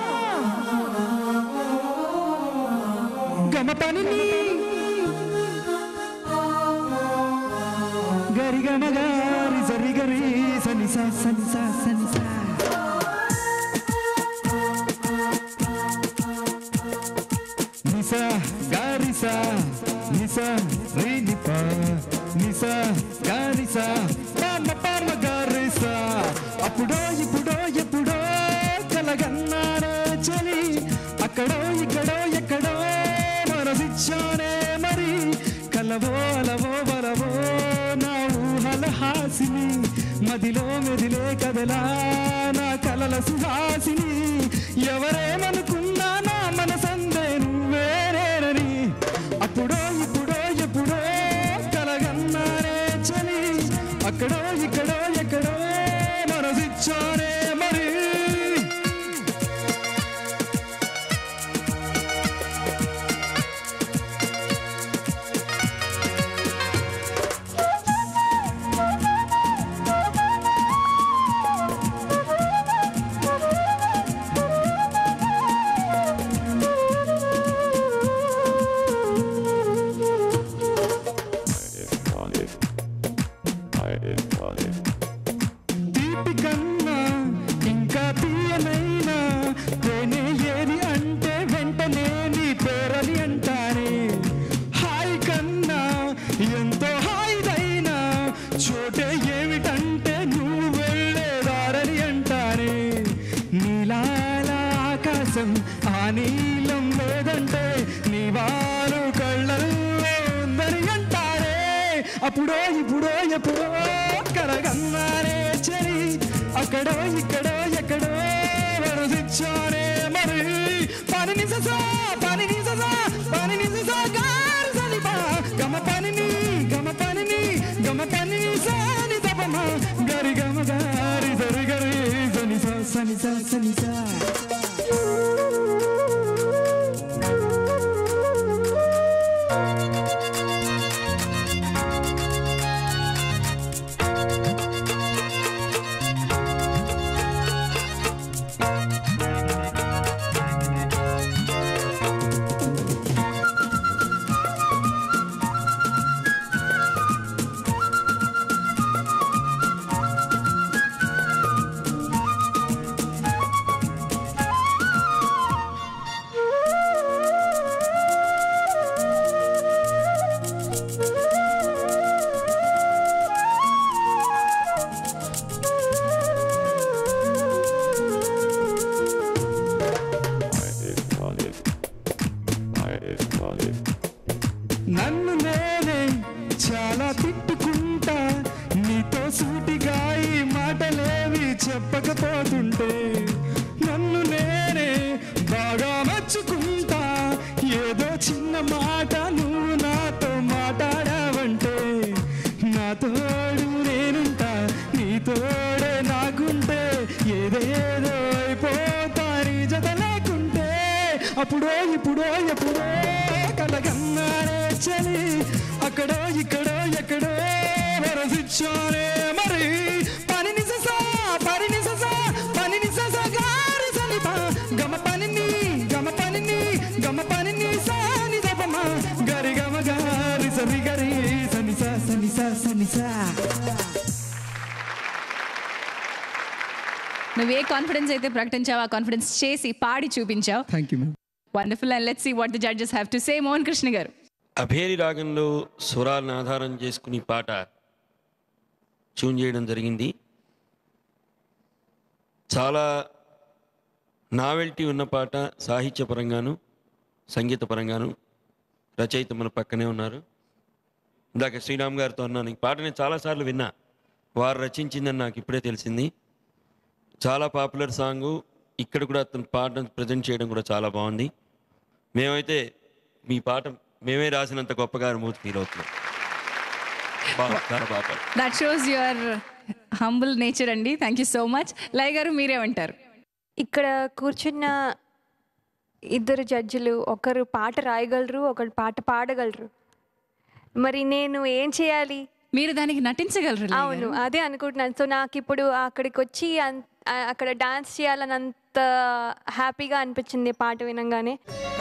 గమ పని గరి గమ గారి సరి గరి సని సా సని సా సని సా నిసా గారిసా నిసా రి నిప నిసా గారిసా పామ పామ గారిసా అప్పుడో ఇప్పుడో ఎప్పుడో కలగన్నాడే చలి అక్కడో ఇక్కడో ఎక్కడో మనసిచ్చానే మరి కలవో అలవో బలవో నా ఊహల హాసిని మదిలో మెదిలే కదలా నా కలల సుహాసిని ఎవరేమనుకున్నా నా మనసందే నువ్వేరేనని అప్పుడో ఇప్పుడో ఎప్పుడో కలగన్నానే చలి అక్కడో ఇక్కడో ఎక్కడో మనసిచ్చానే మరి తీపి కన్నా ఇంకా తీయనైనా తేనె ఏది అంటే వెంటనే నీ పేరని అంటానే హాయ్ కన్నా ఎంతో హాయిదైనా చోటే ఏమిటంటే నువ్వు వెళ్ళేదారని అంటానే నీలాల ఆకాశం ఆ నీలం లేదంటే నీ వారు కళ్ళల్లో ఉందని అంటారే అప్పుడో ఇప్పుడో ఎప్పుడో కలగన్నారే చలి అక్కడో ఇక్కడో ఎక్కడో వరసిచ్చారే మరి పని నిససా పని నిససా పని నిససా గారి సలిపా గమ పనిని గమ పనిని గమ పని సాని తపమ గరి గమ గారి సరి గరి సని సా సని సా సని సా అప్పుడో ఇప్పుడో ఎప్పుడో కలగన్నారే చలి అక్కడో ఇక్కడో ఎక్కడో వరసిచ్చారే మరి పని నిససా పని నిససా పని నిససా గారి సనిప గమ పనిని గమ పనిని గమ పనిని సాని దపమ గరి గమ గారి సరి గరి సనిసా సనిసా సనిసా నువ్వు ఏ కాన్ఫిడెన్స్ అయితే ప్రకటించావు ఆ కాన్ఫిడెన్స్ చేసి పాడి చూపించావు thank you ma'am wonderful and let's see what the judges have to say Mohan Krishna గారు అభేరి రాగంలో స్వరాలను ఆధారం చేసుకుని పాట ట్యూన్ చేయడం జరిగింది చాలా నావెల్టీ ఉన్న పాట సాహిత్యపరంగాను సంగీతపరంగాను రచయిత మన పక్కనే ఉన్నారు ఇందాక శ్రీరామ్ గారితో అన్నాను ఈ పాట నేను చాలాసార్లు విన్నా వారు రచించిందని నాకు ఇప్పుడే తెలిసింది చాలా పాపులర్ సాంగు ఇక్కడ కూడా అతను పాట ప్రజెంట్ చేయడం కూడా చాలా బాగుంది మేమైతే మీ పాట మేమే రాసినంత గొప్పగా అనుభూతి ఫీల్ అవుతున్నాం బాగా చాలా బాగా పాడారు. That shows your humble nature అండి thank you so much Laya గారు మీరేమంటారు ఇక్కడ కూర్చున్న ఇద్దరు జడ్జిలు ఒకరు పాట రాయగలరు ఒకరు పాట పాడగలరు మరి నేను ఏం చేయాలి మీరు దానికి నటించగలరు లయ అవును గారు. అదే అనుకుంటున్నాను సో నాకు ఇప్పుడు అక్కడికి వచ్చి అన్- ఆ- అక్కడ డాన్స్ చేయాలని అంత హ్యాపీగా అనిపించింది పాట వినంగానే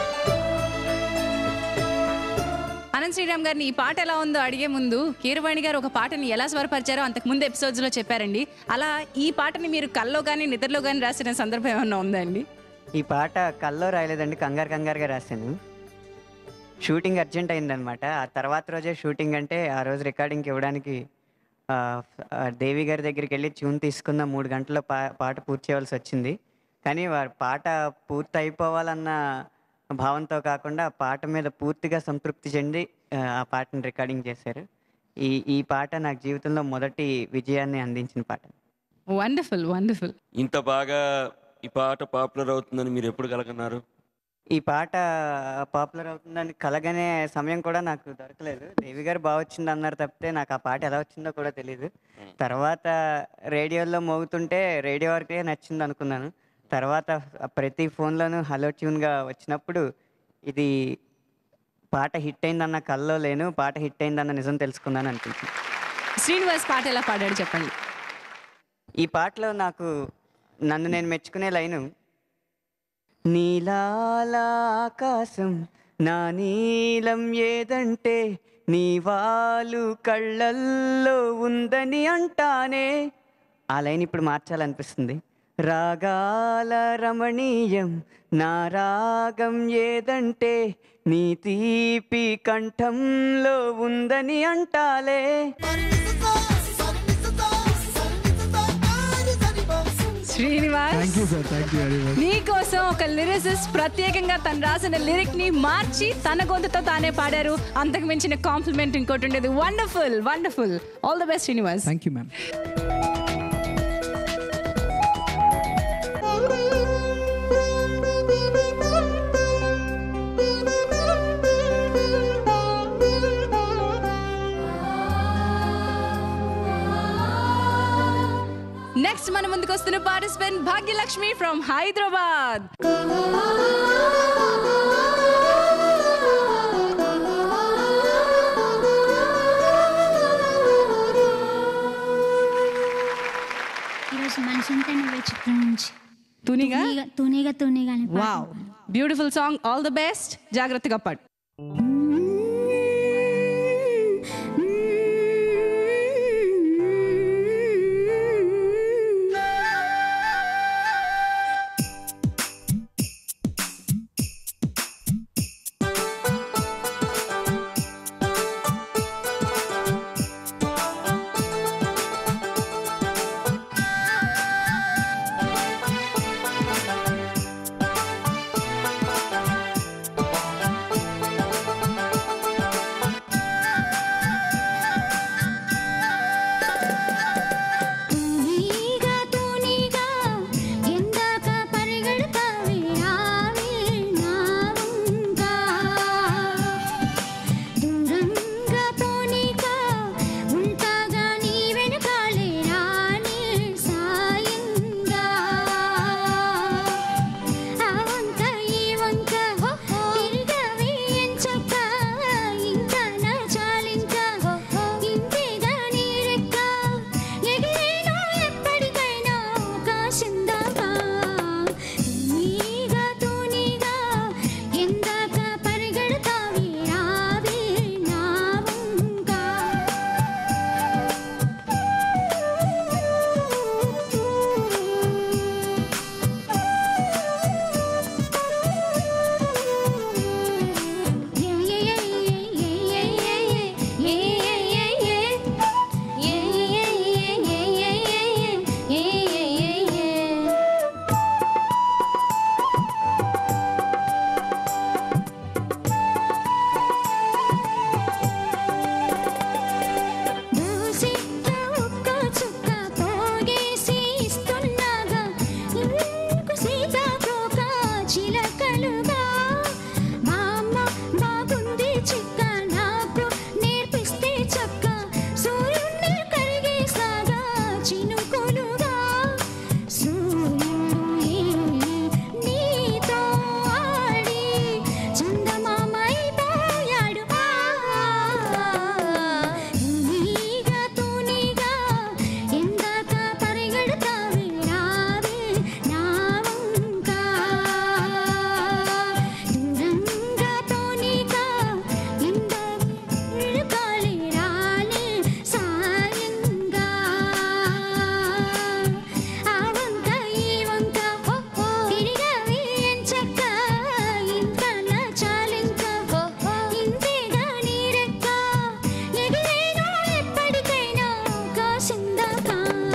అనంత్ శ్రీరామ్ గారిని ఈ పాట ఎలా ఉందో అడిగే ముందు కీరవాణి గారు ఒక పాటని ఎలా స్వరపరిచారో అంతకు ముందు ఎపిసోడ్స్ లో చెప్పారండి అలా ఈ పాటని మీరు కల్లో కానీ నిద్రలో కానీ రాసిన సందర్భం ఏమన్నా ఉందా అండి ఈ పాట కల్లో రాయలేదండి కంగారు కంగారుగా రాశాను షూటింగ్ అర్జెంట్ అయిందనమాట ఆ తర్వాత రోజే షూటింగ్ అంటే ఆ రోజు రికార్డింగ్కి ఇవ్వడానికి ఆ, ఆ, దేవి గారి దగ్గరికి వెళ్ళి ట్యూన్ తీసుకున్న మూడు గంటల్లో పా పాట పూర్తి చేయవలసి వచ్చింది కానీ వారి పాట పూర్తి అయిపోవాలన్న భావంతో కాకుండా ఆ పాట మీద పూర్తిగా సంతృప్తి చెంది ఆ, ఆ పాటను రికార్డింగ్ చేశారు ఈ ఈ పాట నాకు జీవితంలో మొదటి విజయాన్ని అందించిన పాట వండర్ఫుల్ వండర్ఫుల్ ఇంత బాగా ఈ పాట పాపులర్ అవుతుందని మీరు ఎప్పుడు కలగన్నారు ఈ పాట పాపులర్ అవుతుందని కలగనే సమయం కూడా నాకు దొరకలేదు దేవి గారు బాగా వచ్చింది అన్నారు తప్పితే నాకు ఆ పాట ఎలా వచ్చిందో కూడా తెలియదు తర్వాత రేడియోలో మోగుతుంటే రేడియో వరకే నచ్చింది అనుకున్నాను తర్వాత ప్రతి ఫోన్లోనూ హలో ట్యూన్గా వచ్చినప్పుడు ఇది పాట హిట్ అయిందన్న కల్లో లేను పాట హిట్ అయిందన్న నిజం తెలుసుకున్నాను అనిపించింది శ్రీనివాస్ పాట ఎలా పాడాడు చెప్పండి ఈ పాటలో నాకు నన్ను నేను మెచ్చుకునే లైను నీలాల ఆకాశం నా నీలం ఏదంటే నీ వాలు కళ్ళల్లో ఉందని అంటానే ఆ లైన్ ఇప్పుడు మార్చాలనిపిస్తుంది రాగాల రమణీయం నా రాగం ఏదంటే నీ తీపి కంఠంలో ఉందని అంటాలే Srinivas thank you sir thank you very much నీకోసం ఒక లిరిసిస్ట్ ప్రత్యేకంగా తను రాసిన లిరిక్ ని మార్చి తన గొంతుతో తానే పాడారు అంతకు మించిన కాంప్లిమెంట్ ఇంకోటి ఉండేది wonderful wonderful all the best Srinivas thank you ma'am next మన ముందుకు వస్తున్న పార్టిసిపెంట్ భాగ్యలక్ష్మి ఫ్రమ్ హైదరాబాద్ ఈరోజు మనసుంటే నువ్వే చిత్రం నుంచి తునిగా తూనీగా తూనీగా తూనీగా అనే పాట wow beautiful song all the best జాగ్రత్తగా పాడు ఆ చిలకలుగా మా అమ్మ బాగుంది చిక్క నాకు నేర్పిస్తే చక్క సూర్యుడిని కరిగేసాగా చినుకులుగా సూర్యుడే నీతో ఆడి చందమామైపోయాడు తూనీగా తూనీగా ఎందాక పరిగెడతావే రావే నా వంక దూరంగా తూనీగా ఎందాక విడుకాలే రాలే సాయంగా ఆ వంక ఈ వంక తిరిగావే ఎంచక్క ఇంకా నా చాలింక ఇంతేగా నీ రెక్క ఎగిరేను ఎప్పటికైనా కాసిందాకా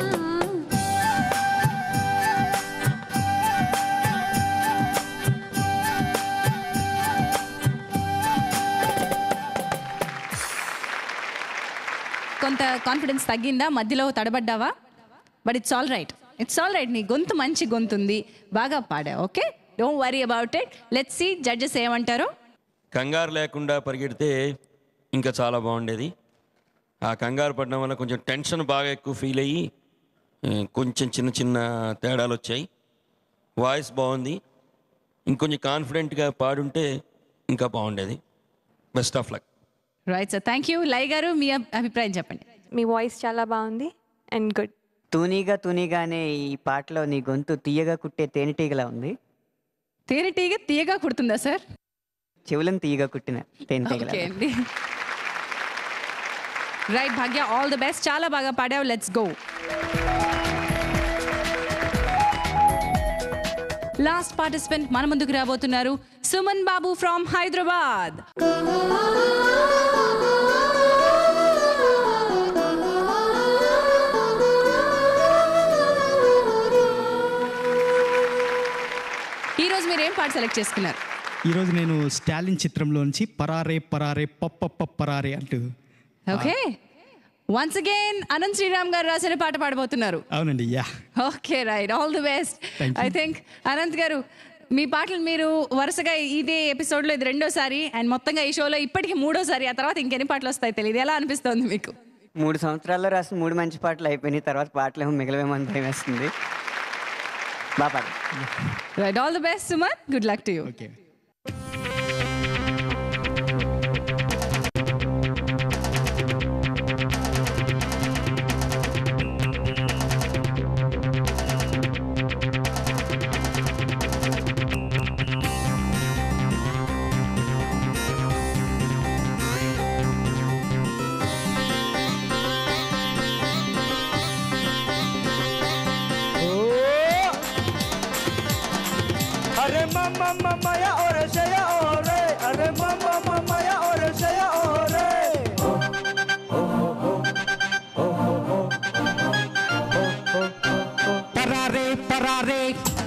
కొంత కాన్ఫిడెన్స్ తగ్గిందా మధ్యలో తడబడ్డావా but it's all right it's all right నీ గొంతు మంచి గొంతు ఉంది బాగా పాడా okay don't worry about it let see judges ఏమంటారు కంగారు లేకుండా పరిగెడితే ఇంకా చాలా బాగుండేది ఆ కంగారు పడడం వల్ల కొంచెం టెన్షన్ బాగా ఎక్కువ ఫీల్ అయ్యి ఆ, కొంచెం చిన్న చిన్న తేడాలు వచ్చాయి వాయిస్ బాగుంది ఇంకొంచెం కాన్ఫిడెంట్గా పాడుంటే ఇంకా బాగుండేది best of luck right sir thank you Laya గారు మీ అభి- అభిప్రాయం చెప్పండి మీ వాయిస్ చాలా బాగుంది అండ్ గుడ్ తూనీగా తూనీగా అనే ఈ పాటలో నీ గొంతు తీయగా కుట్టే తేనెటీగలా ఉంది తేనెటీగ తీయగా కుడుతుందా సార్ చెవులను తీయగా కుట్టిన తేనెటీగలా ఓకే అండి right Bhagya all the best చాలా బాగా పాడావు లెట్స్ గో లాస్ట్ పార్టిసిపెంట్ మన ముందుకు రాబోతున్నారు సుమన్ బాబు ఫ్రమ్ హైదరాబాద్ ఈ రోజు మీరు ఏం పాట సెలెక్ట్ చేసుకున్నారు ఈరోజు నేను స్టాలిన్ చిత్రంలోంచి పరారే పరారే పప్ప పరారే అంటూ okay once again Anant Sriram గారు రాసిన పాట పాడబోతున్నారు అవునండి yeah okay right all the best Thank you. I think Anant గారు మీ పాటలు మీరు వరుసగా ఇదే ఎపిసోడ్లో ఇది రెండోసారి అండ్ మొత్తంగా ఈ షోలో ఇప్పటికి మూడోసారి ఆ తర్వాత ఇంకెన్ని పాటలు వస్తాయి తెలియదు ఎలా అనిపిస్తోంది మీకు మూడు సంవత్సరాల్లో రాసిన మూడు మంచి పాటలు అయిపోయినాయి తర్వాత పాటలు ఏమో మిగిలివేమని భయం వేస్తుంది బాగా పాడు right all the best Suman good luck to you okay अरे मम्मा मम्मा या और शया और अरे मम्मा मम्मा या और शया और పరారే పరారే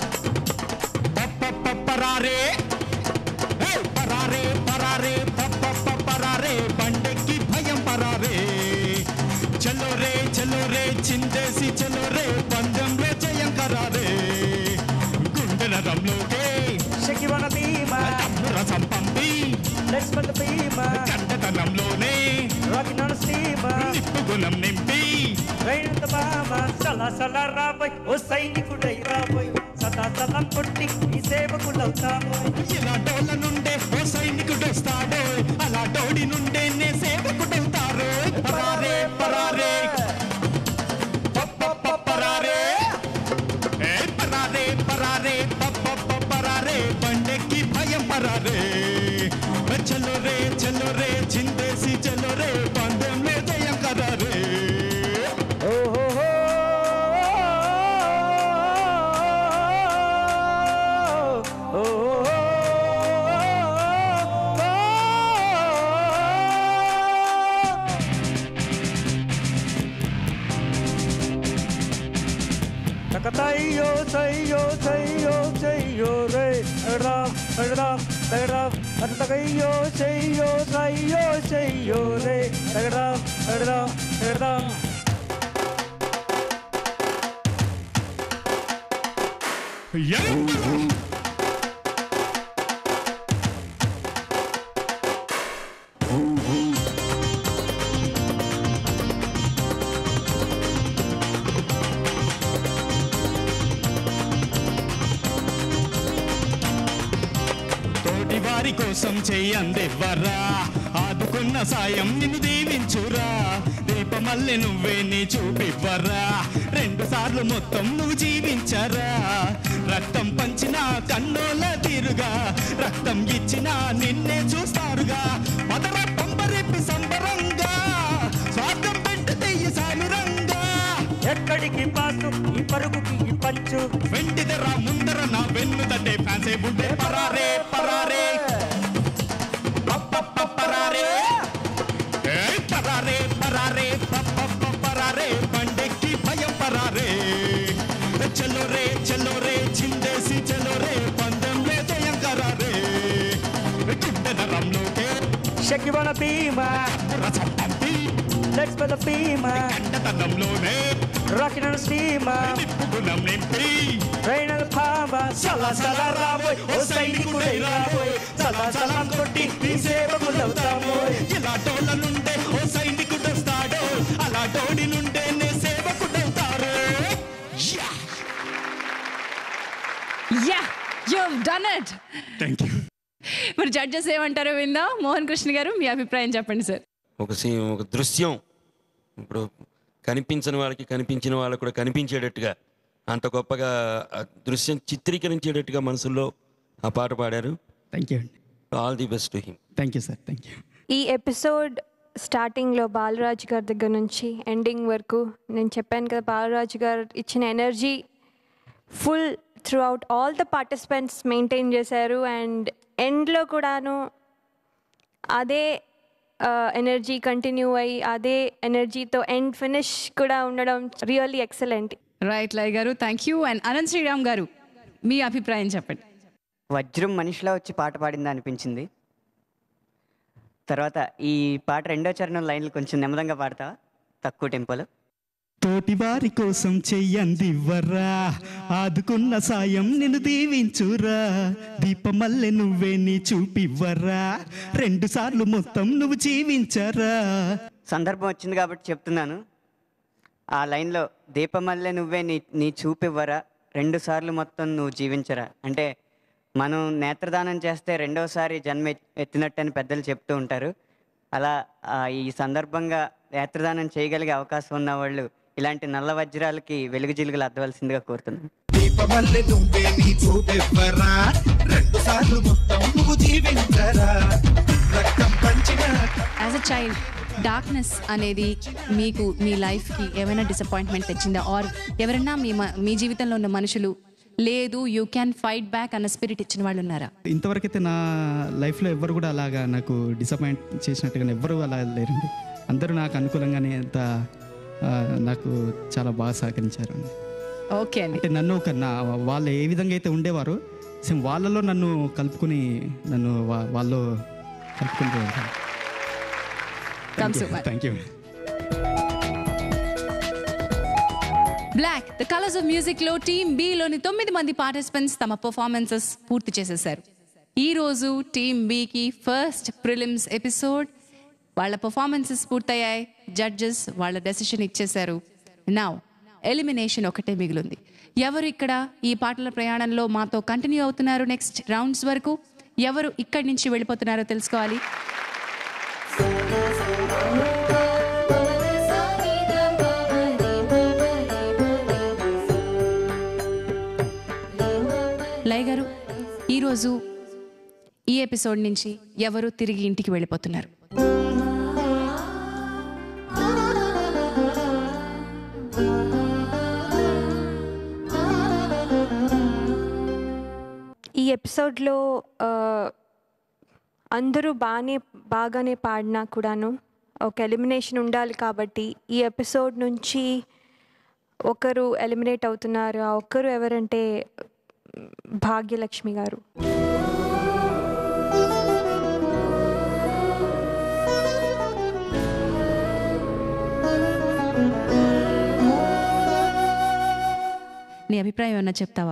పప్ప పరారే హే! పరారే పరారే పప్ప పరారే బండెక్కి భయం పరారే చలో రే చలో రే చిందేసి చలో రే పందెంలో జయం కరారే గుండెల రంలోకే శకివన భీమ తమ్ముర సంపంపి లక్ష్మణ భీమ కండతనంలోనే రాకి నరసీమ నిప్పు గుణం నింపి రైనంత బామ సల సల రాబోయ్ ఓ సైనికుడై రాబోయ్ సదా సలం కొట్టి ఈ సేవకులవుతాము ఇలా డోల నుండే ఓ సైనికుడు వస్తాడు అలా డోడి నుండే నే సేవకుడవుతారు పరారే పరారే పప్ప పరారే ఏ పరారే పరారే పప్ప పరారే బండెక్కి భయం పరారే చలో రే చలో రే చిందేసి చలో రే పందెంలో జయం కరారే ఓహో తకతయ్యో సయ్యో సయ్యో సయ్యో రే రామ్ రామ్ రామ్ తకయ్యో సయ్యో సయ్యో సయ్యో రే రామ్ రామ్ రామ్ వారి కోసం చెయ్యందివ్వరా ఆదుకున్న సాయం నిన్ను దీవించురా దీపమల్లె నువ్వే నీ చూపివ్వరా రెండు సార్లు మొత్తం నువ్వు జీవించరా రక్తం పంచిన కన్నోల తీరుగా రక్తం ఇచ్చిన నిన్నే చూస్తారుగా మదర పంబరెప్పి సంబరంగా స్వార్థం పెట్టి తెయ్యి సామిరంగా ఎక్కడికి పాసు ఈ పరుగుకి ఈ పంచు వెండిదరా ముందర నా వెన్ను తట్టే ఫ్యాన్సే బుడ్డే పరారే పరారే పప్పప్ప పరారే ఏయ్ పరారే పరారే పప్పప్ప పరారే బండెక్కి భయం పరారే చెల్లో రే చెల్లో రే చిందేసి చెల్లో రే పందెంలో జయం కరారే గుడ్డ నరంలోకే శకివన భీమా రసంపంతి లెట్స్ పెద్ద భీమా కండతనంలోనే రాకిన స్టీమా గుణం నింపి రైనల్ భామా సలా సలా రాబోయ్ ఓ సైనికుడై రాబోయ్ సలా సలాం కొట్టి నీ సేవకులవుతాము ఇలా టోళ్ళ నుండే ఓ సైనికుడొస్తాడో అలా టోడి నుండే నే సేవకుడవుతారు yeah yeah you done it thank you మరి జడ్జెస్ ఏమంటారో విందాం మోహన్ కృష్ణ గారు మీ అభిప్రాయం చెప్పండి సార్ ఒక సీ ఒక దృశ్యం ఇప్పుడు కనిపించని వాళ్ళకి కనిపించిన వాళ్ళకి కూడా కనిపించేటట్టుగా అంత గొప్పగా ఆ దృశ్యం చిత్రీకరించేటట్టుగా మనసులో ఆ పాట పాడారు thank you all the best to him thank you sir thank you ఈ ఎపిసోడ్ స్టార్టింగ్లో బాలరాజు గారి దగ్గర నుంచి ఎండింగ్ వరకు నేను చెప్పాను కదా బాలరాజు గారు ఇచ్చిన energy full throughout all the participants maintain చేశారు అండ్ ఎండ్లో కూడాను అదే ఎనర్జీ కంటిన్యూ అయ్యి అదే ఎనర్జీతో ఎండ్ ఫినిష్ కూడా ఉండడం రియల్లీ ఎక్సలెంట్ రైట్ లయ్ గారు thank you and Anant Sriram గారు మీ అభిప్రాయం చెప్పండి వజ్రం మనిషిలా వచ్చి పాట పాడిందా అనిపించింది తర్వాత ఈ పాట రెండో చరణం లైన్లు కొంచెం నెమ్మదంగా పాడతావా తక్కువ టెంపోలో తోటి వారి కోసం చెయ్యందివ్వరా ఆదుకున్న సాయం నిన్ను దీవించురా దీపమల్లె నువ్వే నీ చూపివ్వరా రెండు సార్లు మొత్తం నువ్వు జీవించరా సందర్భం వచ్చింది కాబట్టి చెప్తున్నాను ఆ లైన్లో దీపమల్లె నువ్వే నీ నీ చూపివ్వరా రెండు సార్లు మొత్తం నువ్వు జీవించరా అంటే మనం నేత్రదానం చేస్తే రెండోసారి జన్మ ఎత్- ఎత్తినట్టని పెద్దలు చెప్తూ ఉంటారు అలా ఆ, ఈ సందర్భంగా నేత్రదానం చేయగలిగే అవకాశం ఉన్న వాళ్ళు ఇలాంటి నల్ల వజ్రాలకి వెలుగు జిలుగులు అద్దవలసిందిగా కోరుతున్నాను దీపమల్లె నువ్వే నీ చూపెవ్వరా రెండు సార్లు మొత్తం నువ్వు జీవించరా రక్తం పంచిన యాజ్ అ చైల్డ్ డార్క్నెస్ అనేది మీకు మీ లైఫ్కి ఏమైనా డిసప్పాయింట్మెంట్ తెచ్చిందా ఆర్ ఎవరైనా మీ మ- మీ జీవితంలో ఉన్న మనుషులు లేదు యూ క్యాన్ ఫైట్ బ్యాక్ అన్న స్పిరిట్ ఇచ్చిన వాళ్ళు ఉన్నారా ఇంతవరకైతే నా లైఫ్లో ఎవ్వరు కూడా అలాగా నాకు డిసప్పాయింట్ చేసినట్టుగా ఎవ్వరు అలా లేరండి అందరూ నాకు అనుకూలంగానే ఎంత ఆ, నాకు చాలా బాగా సహకరించారు ఓకే అండి అంటే నన్ను ఒక నా వాళ్ళు ఏ విధంగా అయితే ఉండేవారో సేమ్ వాళ్ళలో నన్ను కలుపుకొని నన్ను వా- వాళ్ళు కలుపుకుంటూ Come super. Thank you black the colours of music లో టీమ్ బి లోని తొమ్మిది మంది పార్టిసిపెంట్స్ తమ పర్ఫార్మెన్సెస్ పూర్తి చేసేశారు ఈ రోజు టీమ్ బికి ఫస్ట్ ప్రిలిమ్స్ ఎపిసోడ్ వాళ్ళ పర్ఫార్మెన్సెస్ పూర్తయ్యాయి జడ్జెస్ వాళ్ళ డెసిషన్ ఇచ్చేశారు నౌ ఎలిమినేషన్ ఒకటే మిగిలింది ఎవరు ఇక్కడ ఈ పాటల ప్రయాణంలో మాతో కంటిన్యూ అవుతున్నారు నెక్స్ట్ రౌండ్స్ వరకు ఎవరు ఇక్కడి నుంచి వెళ్ళిపోతున్నారో తెలుసుకోవాలి లయ గారు ఈరోజు ఈ ఎపిసోడ్ నుంచి ఎవరు తిరిగి ఇంటికి వెళ్ళిపోతున్నారు ఈ ఎపిసోడ్లో ఆ, అందరూ బాగానే బాగానే పాడినా కూడాను ఒక ఎలిమినేషన్ ఉండాలి కాబట్టి ఈ ఎపిసోడ్ నుంచి ఒకరు ఎలిమినేట్ అవుతున్నారు ఆ ఒక్కరు ఎవరంటే భాగ్యలక్ష్మి గారు నీ అభిప్రాయం ఏమన్నా చెప్తావా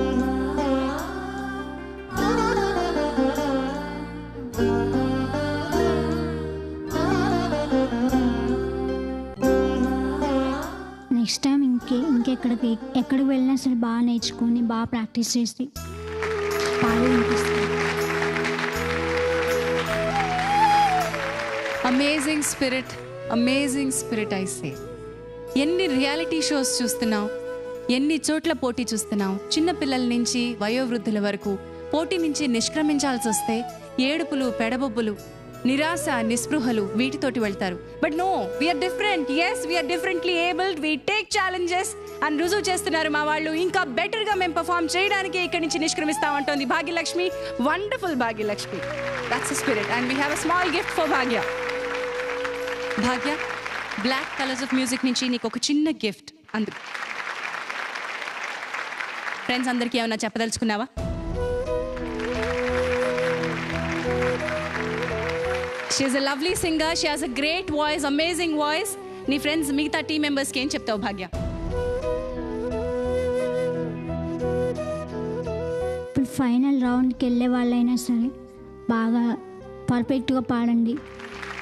నెక్స్ట్ టైం ఇంకే ఇంకెక్కడికి ఎక్కడికి వెళ్ళినా సరే బాగా నేర్చుకొని బాగా ప్రాక్టీస్ చేసి పాడి వినిపిస్తాను amazing spirit amazing spirit I say ఎన్ని రియాలిటీ షోస్ చూస్తున్నాం ఎన్ని చోట్ల పోటీ చూస్తున్నాం చిన్న పిల్లల నుంచి వయోవృద్ధుల వరకు పోటీ నుంచి నిష్క్రమించాల్సి వస్తే ఏడుపులు పెడబొబ్బులు నిరాశ నిస్పృహలు వీటితోటి వెళ్తారు but no we are different yes we are differently abled we take challenges అని రుజువు చేస్తున్నారు మా వాళ్ళు ఇంకా బెటర్గా మేము పర్ఫామ్ చేయడానికి ఇక్కడి నుంచి నిష్క్రమిస్తామంటోంది Bhagyalakshmi wonderful Bhagyalakshmi that's spirit and we have a small gift for Bhagya Bhagya black colours of music నుంచి నీకు ఒక చిన్న గిఫ్ట్ అందుకు ఫ్రెండ్స్ అందరికీ ఏమైనా చెప్పదలుచుకున్నావా she is a lovely singer she has a great voice amazing voice నీ ఫ్రెండ్స్ మిగతా టీం మెంబర్స్కి ఏం చెప్తావు భాగ్య ఇప్పుడు ఫైనల్ రౌండ్కి వెళ్ళే వాళ్ళైనా సరే బాగా పర్ఫెక్ట్గా పాడండి